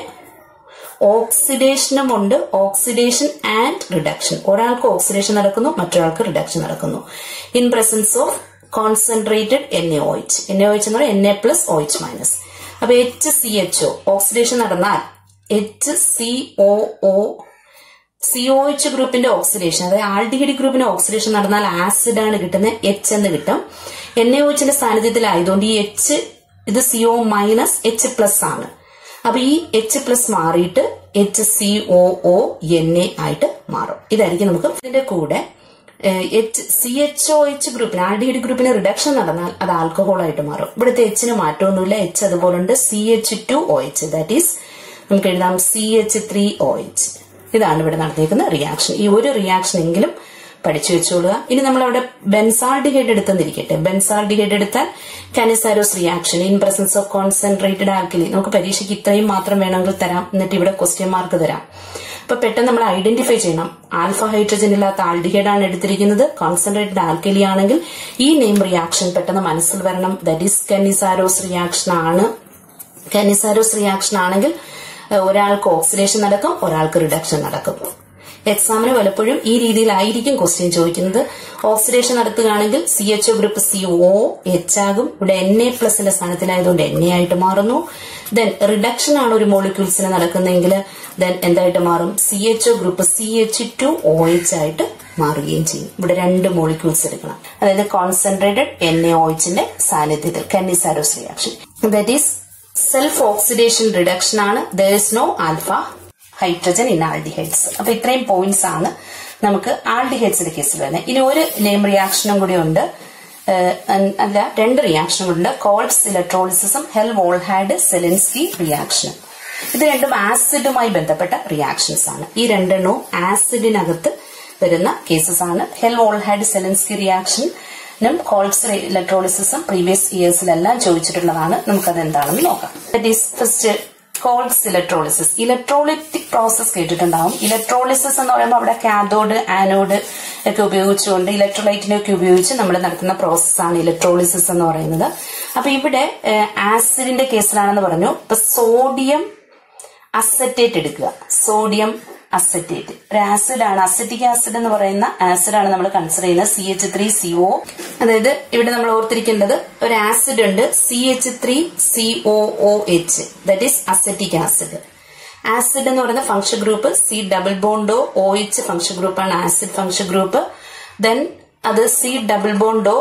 ഓക്സിഡേഷനും ഉണ്ട് ഓക്സിഡേഷൻ ആൻഡ് റിഡക്ഷൻ ഒരാൾക്ക് ഓക്സിഡേഷൻ നടക്കുന്നു മറ്റൊരാൾക്ക് റിഡക്ഷൻ നടക്കുന്നു in presence of concentrated N A O H N A O H എന്ന് പറയുന്നത് N A plus O H minus അപ്പൊ H C H O oxidation നടന്നാൽ H C O O C O H ഗ്രൂപ്പിന്റെ oxidation അതായത് aldehyde ഗ്രൂപ്പിന്റെ oxidation നടന്നാൽ acid ആണ് കിട്ടുന്നത് എച്ച് എന്ന് കിട്ടും എൻ എ ഒ എച്ചിന്റെ സാന്നിധ്യത്തിലായതുകൊണ്ട് ഈ എച്ച് ഇത് C O minus H plus ആണ് അപ്പൊ ഈ എച്ച് പ്ലസ് മാറിയിട്ട് H C O O N A ആയിട്ട് മാറും ഇതായിരിക്കും നമുക്ക് ഇതിന്റെ കൂടെ H C H O H ഗ്രൂപ്പിന് ആൽഡിഹൈഡ് ഗ്രൂപ്പിന് റിഡക്ഷൻ നടന്നാൽ അത് ആൽക്കഹോൾ ആയിട്ട് മാറും ഇവിടുത്തെ എച്ചിന് മാറ്റമൊന്നുമില്ല എച്ച് അതുപോലുണ്ട് C H two O H that is നമുക്ക് എഴുതാം C H three O H ഇതാണ് ഇവിടെ നടത്തിയിരിക്കുന്ന റിയാക്ഷൻ ഈ ഒരു റിയാക്ഷൻ എങ്കിലും പഠിച്ചു വെച്ചോളുക ഇനി നമ്മൾ അവിടെ ബെൻസാൾഡിഹൈഡ് എടുത്തെന്നിരിക്കട്ടെ ബെൻസാൾഡിഹൈഡ് എടുത്താൽ Cannizzaro's reaction in presence of concentrated alkali നമുക്ക് പരീക്ഷയ്ക്ക് ഇത്രയും മാത്രം വേണമെങ്കിൽ തരാം എന്നിട്ട് ഇവിടെ ക്വസ്റ്റ്യൻ മാർക്ക് തരാം അപ്പൊ പെട്ടെന്ന് നമ്മൾ ഐഡന്റിഫൈ ചെയ്യണം ആൽഫ ഹൈഡ്രജൻ ഇല്ലാത്ത ആൽഡിഹൈഡ് ആണ് എടുത്തിരിക്കുന്നത് കോൺസെൻട്രേറ്റഡ് ആൽക്കലി ആണെങ്കിൽ ഈ നെയിം റിയാക്ഷൻ പെട്ടെന്ന് മനസ്സിൽ വരണം ദറ്റ് ഈസ് കനിസാരോസ് റിയാക്ഷൻ ആണ് കനിസാരോസ് റിയാക്ഷൻ ആണെങ്കിൽ ഒരാൾക്ക് ഓക്സിഡേഷൻ നടക്കും ഒരാൾക്ക് റിഡക്ഷൻ നടക്കും എക്സാമിന് പലപ്പോഴും ഈ രീതിയിലായിരിക്കും ക്വസ്റ്റ്യൻ ചോദിക്കുന്നത് ഓക്സിഡേഷൻ നടത്തുകയാണെങ്കിൽ C H O group C O H ആകും ഇവിടെ എൻ എ പ്ലസിന്റെ സ്ഥാനത്തിലായതുകൊണ്ട് എൻ എ ആയിട്ട് മാറുന്നു ദെൻ റിഡക്ഷൻ ആണ് ഒരു മോളിക്യൂൾസിന് നടക്കുന്നതെങ്കിൽ ദെൻ എന്തായിട്ട് മാറും C H O group C H two O H ആയിട്ട് മാറുകയും ചെയ്യും ഇവിടെ രണ്ട് മോളിക്യൂൾസ് എടുക്കണം അതായത് കോൺസെൻട്രേറ്റഡ് എൻ എ ഒ എച്ചിന്റെ സാന്നിധ്യത്തിൽ Cannizzaro's reaction that is self oxidation reduction ആണ് there is no alpha hydrogen in aldehydes അപ്പൊ ഇത്രയും പോയിന്റ്സ് ആണ് നമുക്ക് ആൾഡിഹൈഡ്സിന്റെ കേസിൽ വരുന്നത് ഇനി ഒരു നെയിം റിയാക്ഷനും കൂടി ഉണ്ട് ഏഹ്, അൻ- അല്ല രണ്ട് റിയാക്ഷനുകളുണ്ട് കോൾസ് ഇലക്ട്രോളിസിസും ഹെൽ വോൾഹാഡ് സെലൻസ്കി റിയാക്ഷൻ ഇത് രണ്ടും ആസിഡുമായി ബന്ധപ്പെട്ട റിയാക്ഷൻസ് ആണ് ഈ രണ്ടെണ്ണവും ആസിഡിനകത്ത് വരുന്ന കേസസ് ആണ് ഹെൽ വോൾഹാഡ് സെലൻസ്കി റിയാക്ഷനും കോൾസ് ഇലക്ട്രോളിസിസും പ്രീവിയസ് ഇയേഴ്സിലെല്ലാം ചോദിച്ചിട്ടുള്ളതാണ് നമുക്കത് എന്താണെന്ന് നോക്കാം that is first Kolbe's electrolysis electrolytic process കേട്ടിട്ടുണ്ടാവും ഇലക്ട്രോളിസിസ് എന്ന് പറയുമ്പോൾ അവിടെ കാഥോഡ് ആനോഡ് ഒക്കെ ഉപയോഗിച്ചുകൊണ്ട് ഇലക്ട്രോലൈറ്റിനെ ഒക്കെ ഉപയോഗിച്ച് നമ്മൾ നടത്തുന്ന പ്രോസസ്സാണ് ഇലക്ട്രോളിസിസ് എന്ന് പറയുന്നത് അപ്പൊ ഇവിടെ ആസിഡിന്റെ കേസിലാണെന്ന് പറഞ്ഞു ഇപ്പൊ സോഡിയം അസറ്റേറ്റ് എടുക്കുക സോഡിയം അസറ്റേറ്റ് ഒരു ആസിഡ് ആണ് അസറ്റിക് ആസിഡ് എന്ന് പറയുന്ന ആസിഡ് ആണ് നമ്മൾ കൺസിഡർ ചെയ്യുന്നത് C H three C O അതായത് ഇവിടെ നമ്മൾ ഓർത്തിരിക്കേണ്ടത് ഒരു ആസിഡ് ഉണ്ട് C H three C O O H that is acetic acid acid എന്ന് പറയുന്ന function group C double bond O O H function ഗ്രൂപ്പാണ് ആസിഡ് ഫംഗ്ഷൻ ഗ്രൂപ്പ് ദെൻ അത് C double bond O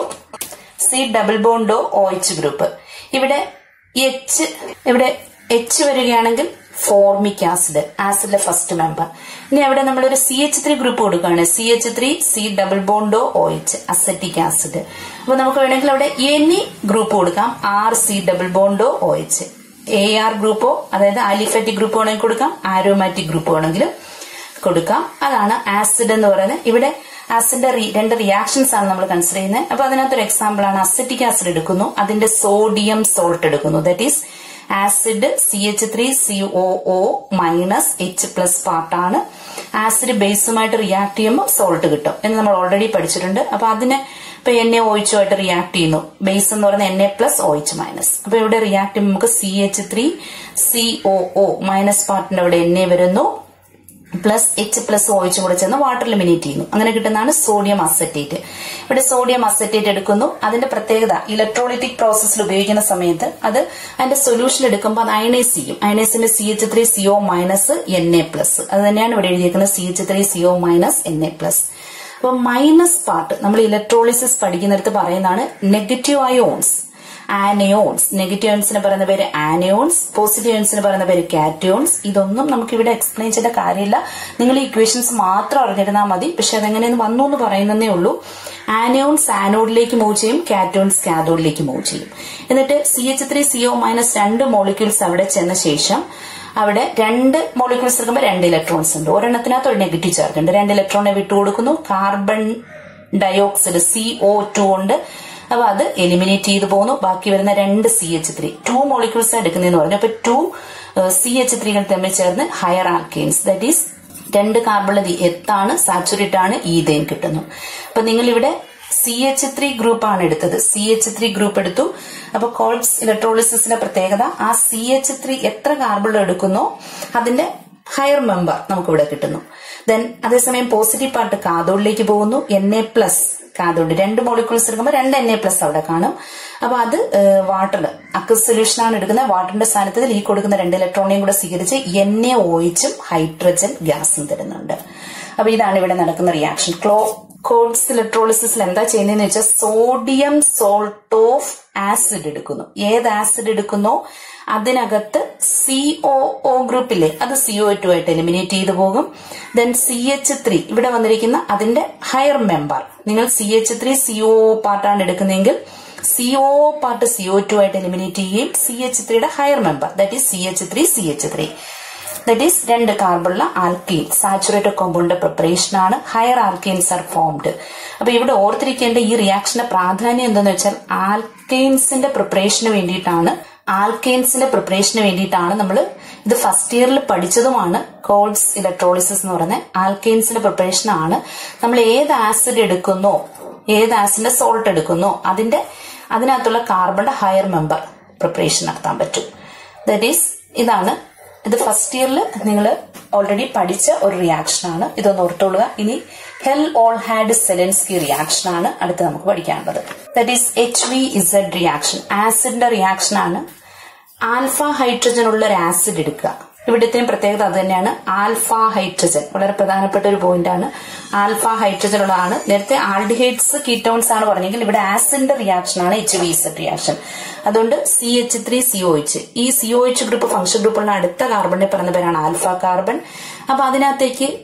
C double bond O O H group ഇവിടെ H ഇവിടെ H വരികയാണെങ്കിൽ formic acid ആസിഡിലെ first member ഇനി അവിടെ നമ്മളൊരു സി എച്ച് ത്രീ ഗ്രൂപ്പ് കൊടുക്കുകയാണ് C H three C double bond O O H acetic acid അപ്പൊ നമുക്ക് വേണമെങ്കിൽ അവിടെ എനി ഗ്രൂപ്പ് കൊടുക്കാം R C double bond O O H A R ഗ്രൂപ്പോ അതായത് ആലിഫാറ്റിക് ഗ്രൂപ്പ് വേണമെങ്കിൽ കൊടുക്കാം ആരോമാറ്റിക് ഗ്രൂപ്പ് വേണമെങ്കിലും കൊടുക്കാം അതാണ് ആസിഡ് എന്ന് പറയുന്നത് ഇവിടെ ആസിഡിന്റെ റി- രണ്ട് റിയാക്ഷൻസ് ആണ് നമ്മൾ കൺസിഡർ ചെയ്യുന്നത് അപ്പൊ അതിനകത്തൊരു എക്സാമ്പിൾ ആണ് അസറ്റിക് ആസിഡ് എടുക്കുന്നു അതിന്റെ സോഡിയം സോൾട്ട് എടുക്കുന്നു that is acid C H three C O O minus H plus പാർട്ടാണ് ആസിഡ് ബേസുമായിട്ട് റിയാക്ട് ചെയ്യുമ്പോൾ സോൾട്ട് കിട്ടും എന്ന് നമ്മൾ ഓൾറെഡി പഠിച്ചിട്ടുണ്ട് അപ്പൊ അതിന് ഇപ്പൊ എൻ എ ഒയിച്ചുമായിട്ട് റിയാക്ട് ചെയ്യുന്നു ബേസ് എന്ന് പറയുന്നത് N A plus O H minus അപ്പൊ ഇവിടെ റിയാക്ട് ചെയ്യുമ്പോൾ നമുക്ക് C H three C O O minus പാർട്ടിന്റെ അവിടെ എൻ എ വരുന്നു പ്ലസ് എച്ച് പ്ലസ് ഒഴിച്ചും കൂടെ ചെന്ന് വാട്ടർ എലിമിനേറ്റ് ചെയ്യുന്നു അങ്ങനെ കിട്ടുന്നതാണ് സോഡിയം അസറ്റേറ്റ് ഇവിടെ സോഡിയം അസറ്റേറ്റ് എടുക്കുന്നു അതിന്റെ പ്രത്യേകത ഇലക്ട്രോളിറ്റിക് പ്രോസസ്സിൽ ഉപയോഗിക്കുന്ന സമയത്ത് അത് അതിന്റെ സൊല്യൂഷൻ എടുക്കുമ്പോൾ അത് അയണൈസ് ചെയ്യും അയണൈസിന്റെ C H three CO minus N A plus അത് തന്നെയാണ് ഇവിടെ എഴുതിയിരിക്കുന്നത് C H three CO minus N A plus അപ്പൊ മൈനസ് പാർട്ട് നമ്മൾ ഇലക്ട്രോളിസിസ് പഠിക്കുന്നിടത്ത് പറയുന്നതാണ് നെഗറ്റീവ് അയോൺസ് ആനയോൺസ് നെഗറ്റീവ് അയോൺസിന് പറയുന്ന പേര് ആനയോൺസ് പോസിറ്റീവ് അയോൺസിന് പറയുന്ന പേര് കാറ്റയോൺസ് ഇതൊന്നും നമുക്ക് ഇവിടെ എക്സ്പ്ലെയിൻ ചെയ്യേണ്ട കാര്യമില്ല നിങ്ങൾ ഈ ഇക്വേഷൻസ് മാത്രം അറിഞ്ഞിരുന്നാൽ മതി പക്ഷെ അതെങ്ങനെയെന്ന് വന്നു എന്ന് പറയുന്നതേ ഉള്ളൂ ആനയോൺസ് ആനോഡിലേക്ക് മൂവ് ചെയ്യും കാറ്റോൺസ് കാഥോഡിലേക്ക് മൂവ് ചെയ്യും എന്നിട്ട് C H three CO minus രണ്ട് മോളിക്യൂൾസ് അവിടെ ചെന്ന ശേഷം അവിടെ രണ്ട് മോളിക്യൂൾസ് എടുക്കുമ്പോൾ രണ്ട് ഇലക്ട്രോൺസ് ഉണ്ട് ഒരെണ്ണത്തിനകത്ത് ഒരു നെഗറ്റീവ് ചാർജ് ഉണ്ട് രണ്ട് ഇലക്ട്രോണെ വിട്ടുകൊടുക്കുന്നു carbon dioxide C O two ഉണ്ട് അപ്പൊ അത് എലിമിനേറ്റ് ചെയ്തു പോകുന്നു ബാക്കി വരുന്ന രണ്ട് C H three two molecules എടുക്കുന്നതെന്ന് പറഞ്ഞു അപ്പൊ ടു സി എച്ച് ത്രീകൾ തമ്മിൽ ചേർന്ന് ഹയർ ആൽക്കെയിൻസ് ദാറ്റ് ഈസ് രണ്ട് കാർബണിൽ എത്താണ് സാച്ചുറേറ്റ് ആണ് ഈതേൻ കിട്ടുന്നു അപ്പൊ നിങ്ങൾ ഇവിടെ സി എച്ച് ത്രീ ഗ്രൂപ്പ് ആണ് എടുത്തത് സി എച്ച് ത്രീ ഗ്രൂപ്പ് എടുത്തു അപ്പൊ കോൾസ് ഇലക്ട്രോളിസിന്റെ പ്രത്യേകത ആ സി എച്ച് ത്രീ എത്ര കാർബൺ എടുക്കുന്നോ അതിന്റെ ഹയർ മെമ്പർ നമുക്ക് ഇവിടെ കിട്ടുന്നു ദെൻ അതേസമയം പോസിറ്റീവ് പാർട്ട് കാതോഡിലേക്ക് പോകുന്നു എൻ എ പ്ലസ് കാതോഡ് രണ്ട് മോളിക്യൂൾസ് എടുക്കുമ്പോൾ രണ്ട് എൻ എ പ്ലസ് അവിടെ കാണും അപ്പൊ അത് വാട്ടർ അക്വസ് സൊല്യൂഷൻ ആണ് എടുക്കുന്നത് വാട്ടറിന്റെ സ്ഥാനത്ത് ഈ കൊടുക്കുന്ന രണ്ട് ഇലക്ട്രോണിയും കൂടെ സ്വീകരിച്ച് എൻ എ ഒയിച്ചും ഹൈഡ്രജൻ ഗ്യാസും തരുന്നുണ്ട് അപ്പൊ ഇതാണ് ഇവിടെ നടക്കുന്ന റിയാക്ഷൻ ക്ലോ കോഡ്സ് ഇലക്ട്രോളിസിസിൽ എന്താ ചെയ്യുന്നതെന്ന് വെച്ചാൽ സോഡിയം സോൾട്ട് ഓഫ് ആസിഡ് എടുക്കുന്നു ഏത് ആസിഡ് എടുക്കുന്നോ അതിനകത്ത് സി ഒ ഒ ഗ്രൂപ്പില്ലേ അത് സി ഒ ടു ആയിട്ട് എലിമിനേറ്റ് ചെയ്തു പോകും ദെൻ സി എച്ച് ത്രീ ഇവിടെ വന്നിരിക്കുന്ന അതിന്റെ ഹയർ മെമ്പർ നിങ്ങൾ C H three C O പാർട്ടാണ് എടുക്കുന്നതെങ്കിൽ C O part C O two ആയിട്ട് എലിമിനേറ്റ് ചെയ്യുകയും സി എച്ച് ത്രീയുടെ higher member that is C H three C H three that is രണ്ട് കാർബണുള്ള ആൽക്കീൻ സാച്ചുറേറ്റഡ് കോമ്പൗണ്ട് പ്രിപ്പറേഷൻ ആണ് higher alkanes are formed അപ്പൊ ഇവിടെ ഓർത്തിരിക്കേണ്ട ഈ റിയാക്ഷന്റെ പ്രാധാന്യം എന്തെന്ന് വെച്ചാൽ ആൽക്കെയിൻസിന്റെ പ്രിപ്പറേഷന് വേണ്ടിയിട്ടാണ് ആൽക്കെയിൻസിന്റെ പ്രിപ്പറേഷന് വേണ്ടിയിട്ടാണ് നമ്മൾ ഇത് ഫസ്റ്റ് ഇയറിൽ പഠിച്ചതുമാണ് കോൾഡ്സ് ഇലക്ട്രോളിസിസ് എന്ന് പറയുന്നത് ആൽക്കെയിൻസിന്റെ പ്രിപ്പറേഷൻ ആണ് നമ്മൾ ഏത് ആസിഡ് എടുക്കുന്നോ ഏത് ആസിഡിന്റെ സോൾട്ട് എടുക്കുന്നോ അതിന്റെ അതിനകത്തുള്ള കാർബണിന്റെ ഹയർ മെമ്പർ പ്രിപ്പറേഷൻ നടത്താൻ പറ്റും ദറ്റ് ഈസ് ഇതാണ് ഇത് ഫസ്റ്റ് ഇയറിൽ നിങ്ങൾ ഓൾറെഡി പഠിച്ച ഒരു റിയാക്ഷൻ ആണ് ഇതൊന്ന് ഓർത്തോളുക ഇനി Hell Volhard Zelinsky reaction ആണ് അടുത്ത് നമുക്ക് പഠിക്കാനുള്ളത് that is H V Z reaction ആസിഡിന്റെ റിയാക്ഷൻ ആണ് ആൽഫ ഹൈഡ്രജൻ ഉള്ള ഒരു ആസിഡ് എടുക്കുക ഇവിടുത്തെയും പ്രത്യേകത അത് തന്നെയാണ് ആൽഫ ഹൈഡ്രജൻ വളരെ പ്രധാനപ്പെട്ട ഒരു പോയിന്റ് ആണ് ആൽഫ ഹൈഡ്രജൻ ഉള്ളതാണ് നേരത്തെ ആൽഡിഹൈഡ്സ് കീറ്റോൺസ് ആണ് പറഞ്ഞെങ്കിൽ ഇവിടെ ആസിഡിന്റെ റിയാക്ഷൻ ആണ് എച്ച് വി ഇസഡ് റിയാക്ഷൻ അതുകൊണ്ട് C H three C O H ഈ C O H group function ഗ്രൂപ്പുള്ള അടുത്ത കാർബണിനെ പറയുന്ന പേരാണ് ആൽഫ കാർബൺ അപ്പൊ അതിനകത്തേക്ക്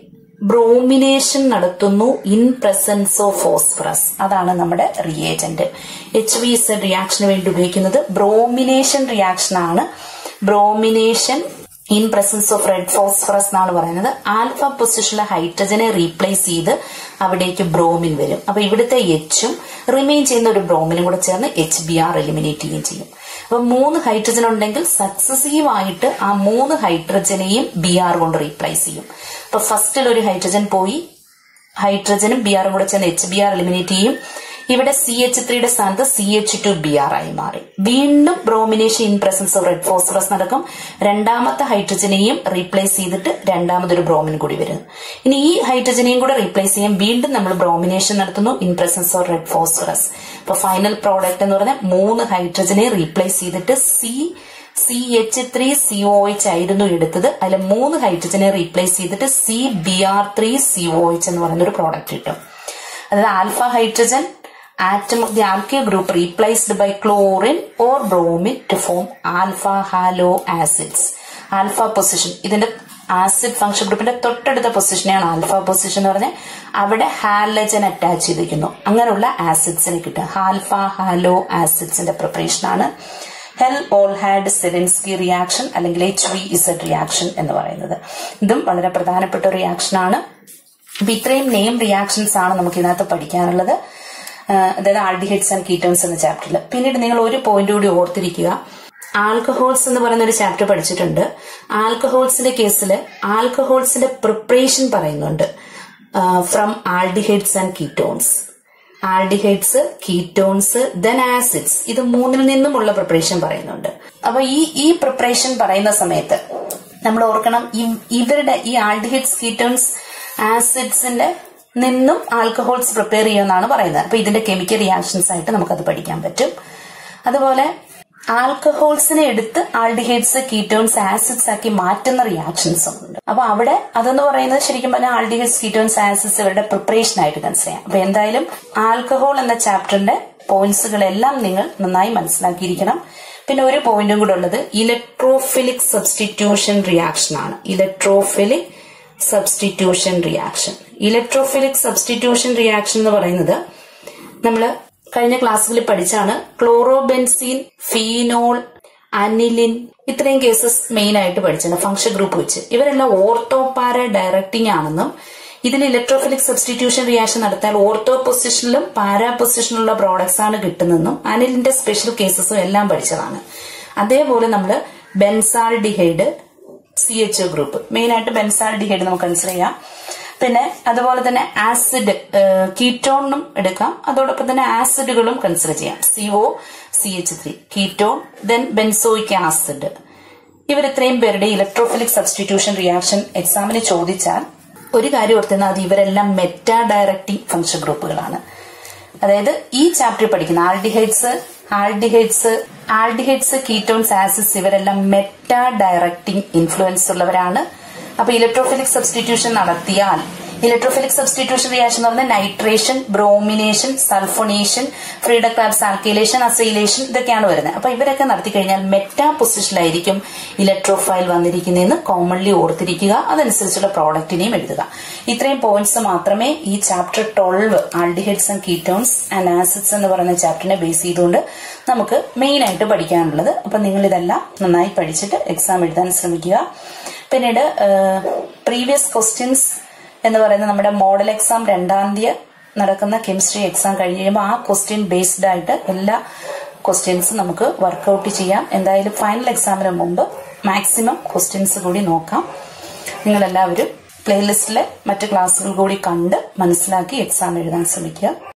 ബ്രോമിനേഷൻ നടത്തുന്നു ഇൻ പ്രസൻസ് ഓഫ് ഫോസ്ഫറസ് അതാണ് നമ്മുടെ റിയേജന്റ് എച്ച് വി സെഡ് റിയാക്ഷന് വേണ്ടി ഉപയോഗിക്കുന്നത് ബ്രോമിനേഷൻ റിയാക്ഷൻ ആണ് bromination in presence of red phosphorus എന്നാണ് പറയുന്നത് ആൽഫ പൊസിഷനിലെ ഹൈഡ്രജനെ റീപ്ലേസ് ചെയ്ത് അവിടേക്ക് ബ്രോമിൻ വരും അപ്പൊ ഇവിടുത്തെ എച്ചും റിമെയിൻ ചെയ്യുന്ന ഒരു ബ്രോമിനും കൂടെ ചേർന്ന് എച്ച് ബി ആർ എലിമിനേറ്റ് ചെയ്യുകയും ചെയ്യും അപ്പൊ മൂന്ന് ഹൈഡ്രജൻ ഉണ്ടെങ്കിൽ സക്സസീവ് ആയിട്ട് ആ മൂന്ന് ഹൈഡ്രജനെയും ബി ആർ കൊണ്ട് റീപ്ലേസ് ചെയ്യും അപ്പൊ ഫസ്റ്റിൽ ഒരു ഹൈഡ്രജൻ പോയി ഹൈഡ്രജനും ബി ആറും കൂടെ ചേർന്ന് എച്ച് ബി ആർ എലിമിനേറ്റ് ചെയ്യും ഇവിടെ സി എച്ച് ത്രീയുടെ സ്ഥാനത്ത് C H two B R ആയി മാറി വീണ്ടും bromination in presence of red phosphorus നടക്കും രണ്ടാമത്തെ ഹൈഡ്രജനെയും റീപ്ലേസ് ചെയ്തിട്ട് രണ്ടാമതൊരു ബ്രോമിൻ കൂടി വരും ഇനി ഈ ഹൈഡ്രജനെയും കൂടെ റീപ്ലേസ് ചെയ്യാൻ വീണ്ടും നമ്മൾ ബ്രോമിനേഷൻ നടത്തുന്നു in presence of red phosphorus അപ്പൊ ഫൈനൽ പ്രോഡക്റ്റ് എന്ന് പറഞ്ഞാൽ മൂന്ന് ഹൈഡ്രജനെ റീപ്ലേസ് ചെയ്തിട്ട് C C H three C O H ആയിരുന്നു എടുത്തത് അതിൽ മൂന്ന് ഹൈഡ്രജനെ റീപ്ലേസ് ചെയ്തിട്ട് C B R three C O H എന്ന് പറയുന്ന ഒരു പ്രോഡക്റ്റ് കിട്ടും അതായത് alpha hydrogen atom of the alkyl group replaced by chlorine or bromine to form alpha halo acids alpha position ഇതിന്റെ ആസിഡ് ഫംഗ്ഷൻ ഗ്രൂപ്പിന്റെ തൊട്ടടുത്ത പൊസിഷനെയാണ് ആൽഫ പൊസിഷൻ എന്ന് പറഞ്ഞാൽ അവിടെ ഹാലജൻ അറ്റാച്ച് ചെയ്തിരിക്കുന്നു അങ്ങനെയുള്ള ആസിഡ്സിനെ കിട്ടും ആൽഫ ഹാലോ ആസിഡ്സിന്റെ പ്രിപ്പറേഷൻ ആണ് Hell Volhard Zelinsky reaction അല്ലെങ്കിൽ എച്ച് വി ഇസഡ് റിയാക്ഷൻ എന്ന് പറയുന്നത് ഇതും വളരെ പ്രധാനപ്പെട്ട ഒരു റിയാക്ഷൻ ആണ് അപ്പൊ ഇത്രയും നെയിം റിയാക്ഷൻസ് ആണ് നമുക്ക് ഇതിനകത്ത് പഠിക്കാനുള്ളത് അതായത് ആൾഡിഹൈഡ്സ് ആൻഡ് കീറ്റോൺസ് എന്ന ചാപ്റ്ററിൽ പിന്നീട് നിങ്ങൾ ഒരു പോയിന്റ് കൂടി ഓർത്തിരിക്കുക ആൽക്കഹോൾസ് എന്ന് പറയുന്ന ഒരു ചാപ്റ്റർ പഠിച്ചിട്ടുണ്ട് ആൽക്കഹോൾസിന്റെ കേസിൽ ആൽക്കഹോൾസിന്റെ പ്രിപ്പറേഷൻ പറയുന്നുണ്ട് from aldehydes and ketones aldehydes ketones then acids ഇത് മൂന്നിൽ നിന്നുമുള്ള പ്രിപ്പറേഷൻ പറയുന്നുണ്ട് അപ്പൊ ഈ ഈ പ്രിപ്പറേഷൻ പറയുന്ന സമയത്ത് നമ്മൾ ഓർക്കണം ഇവരുടെ ഈ ആൾഡിഹൈഡ്സ് കീറ്റോൺസ് ആസിഡ്സിന്റെ നിന്നും ആൽക്കഹോൾസ് പ്രിപ്പയർ ചെയ്യുമെന്നാണ് പറയുന്നത് അപ്പൊ ഇതിന്റെ കെമിക്കൽ റിയാക്ഷൻസ് ആയിട്ട് നമുക്കത് പഠിക്കാൻ പറ്റും അതുപോലെ ആൽക്കഹോൾസിനെ എടുത്ത് ആൾഡിഹൈഡ്സ് കീറ്റോൺസ് ആസിഡ്സ് ആക്കി മാറ്റുന്ന റിയാക്ഷൻസ് ഉണ്ട് അപ്പൊ അവിടെ അതെന്ന് പറയുന്നത് ശരിക്കും പറഞ്ഞാൽ ആൾഡിഹൈഡ്സ് കീറ്റോൺസ് ആസിഡ്സ് ഇവരുടെ പ്രിപ്പറേഷൻ ആയിട്ട് കൺസിഡർ ചെയ്യാം അപ്പൊ എന്തായാലും ആൽക്കഹോൾ എന്ന ചാപ്റ്ററിന്റെ പോയിന്റ്സുകളെല്ലാം നിങ്ങൾ നന്നായി മനസ്സിലാക്കിയിരിക്കണം പിന്നെ ഒരു പോയിന്റും കൂടെ ഉള്ളത് ഇലക്ട്രോഫിലിക് സബ്സ്റ്റിറ്റ്യൂഷൻ റിയാക്ഷൻ ആണ് electrophilic substitution reaction electrophilic substitution reaction എന്ന് പറയുന്നത് നമ്മൾ കഴിഞ്ഞ ക്ലാസ്സുകളിൽ പഠിച്ചാണ് ക്ലോറോബെൻസീൻ ഫീനോൾ അനിലിൻ ഇത്രയും കേസസ് മെയിൻ ആയിട്ട് പഠിച്ചാണ് ഫംഗ്ഷൻ ഗ്രൂപ്പ് വെച്ച് ഇവരെല്ലാം ഓർത്തോപാര ഡയറക്റ്റിംഗ് ആണെന്നും ഇതിൽ ഇലക്ട്രോഫിലിക് സബ്സ്റ്റിറ്റ്യൂഷൻ റിയാക്ഷൻ നടത്തിയാൽ ഓർത്തോ പൊസിഷനിലും പാരാ പൊസിഷനിലുള്ള പ്രോഡക്ട്സ് ആണ് കിട്ടുന്നതെന്നും അനിലിന്റെ സ്പെഷ്യൽ കേസസും എല്ലാം പഠിച്ചതാണ് അതേപോലെ നമ്മൾ benzaldehyde C H O group main ആയിട്ട് ബെൻസാൾഡിഹൈഡ് നമുക്ക് കൺസിഡർ ചെയ്യാം പിന്നെ അതുപോലെ തന്നെ ആസിഡ് കീറ്റോണും എടുക്കാം അതോടൊപ്പം തന്നെ ആസിഡുകളും കൺസിഡർ ചെയ്യാം C O C H three ketone then benzoic acid ഇവരിത്രയും പേരുടെ ഇലക്ട്രോഫിലിക് സബ്സ്റ്റിറ്റ്യൂഷൻ റിയാക്ഷൻ എക്സാമിന് ചോദിച്ചാൽ ഒരു കാര്യം ഓർത്തുന്ന അത് ഇവരെല്ലാം മെറ്റാ ഡയറക്റ്റിംഗ് ഫംഗ്ഷൻ ഗ്രൂപ്പുകളാണ് അതായത് ഈ ചാപ്റ്ററിൽ പഠിക്കുന്ന aldehydes aldehydes aldehydes ketones acids ഇവരെല്ലാം മെറ്റാ ഡയറക്റ്റിംഗ് ഇൻഫ്ലുവൻസ് ഉള്ളവരാണ് അപ്പൊ ഇലക്ട്രോഫിലിക് സബ്സ്റ്റിറ്റ്യൂഷൻ നടത്തിയാൽ ഇലക്ട്രോഫിലിക് സബ്സ്റ്റിറ്റ്യൂഷൻ റിയാക്ഷൻ എന്ന് പറഞ്ഞാൽ nitration bromination sulphonation Friedel Crafts alkylation acylation ഇതൊക്കെയാണ് വരുന്നത് അപ്പൊ ഇവരൊക്കെ നടത്തി കഴിഞ്ഞാൽ മെറ്റാ പൊസിഷനിലായിരിക്കും ഇലക്ട്രോഫൈൽ വന്നിരിക്കുന്നതെന്ന് കോമൺലി ഓർത്തിരിക്കുക അതനുസരിച്ചുള്ള പ്രോഡക്റ്റിനെയും എഴുതുക ഇത്രയും പോയിന്റ്സ് മാത്രമേ ഈ chapter twelve aldehydes and ketones and acids എന്ന് പറയുന്ന ചാപ്റ്ററിനെ ബേസ് ചെയ്തുകൊണ്ട് നമുക്ക് മെയിൻ ആയിട്ട് പഠിക്കാനുള്ളത് അപ്പൊ നിങ്ങൾ ഇതെല്ലാം നന്നായി പഠിച്ചിട്ട് എക്സാം എഴുതാൻ ശ്രമിക്കുക പിന്നീട് പ്രീവിയസ് ക്വസ്റ്റ്യൻസ് എന്ന് പറയുന്നത് നമ്മുടെ മോഡൽ എക്സാം രണ്ടാം തീയതി നടക്കുന്ന കെമിസ്ട്രി എക്സാം കഴിഞ്ഞ് കഴിയുമ്പോൾ ആ ക്വസ്റ്റ്യൻ ബേസ്ഡ് ആയിട്ട് എല്ലാ ക്വസ്റ്റ്യൻസും നമുക്ക് വർക്കൗട്ട് ചെയ്യാം എന്തായാലും ഫൈനൽ എക്സാമിന് മുമ്പ് മാക്സിമം ക്വസ്റ്റ്യൻസ് കൂടി നോക്കാം നിങ്ങളെല്ലാവരും പ്ലേലിസ്റ്റിലെ മറ്റ് ക്ലാസ്സുകൾ കൂടി കണ്ട് മനസ്സിലാക്കി എക്സാം എഴുതാൻ ശ്രമിക്കുക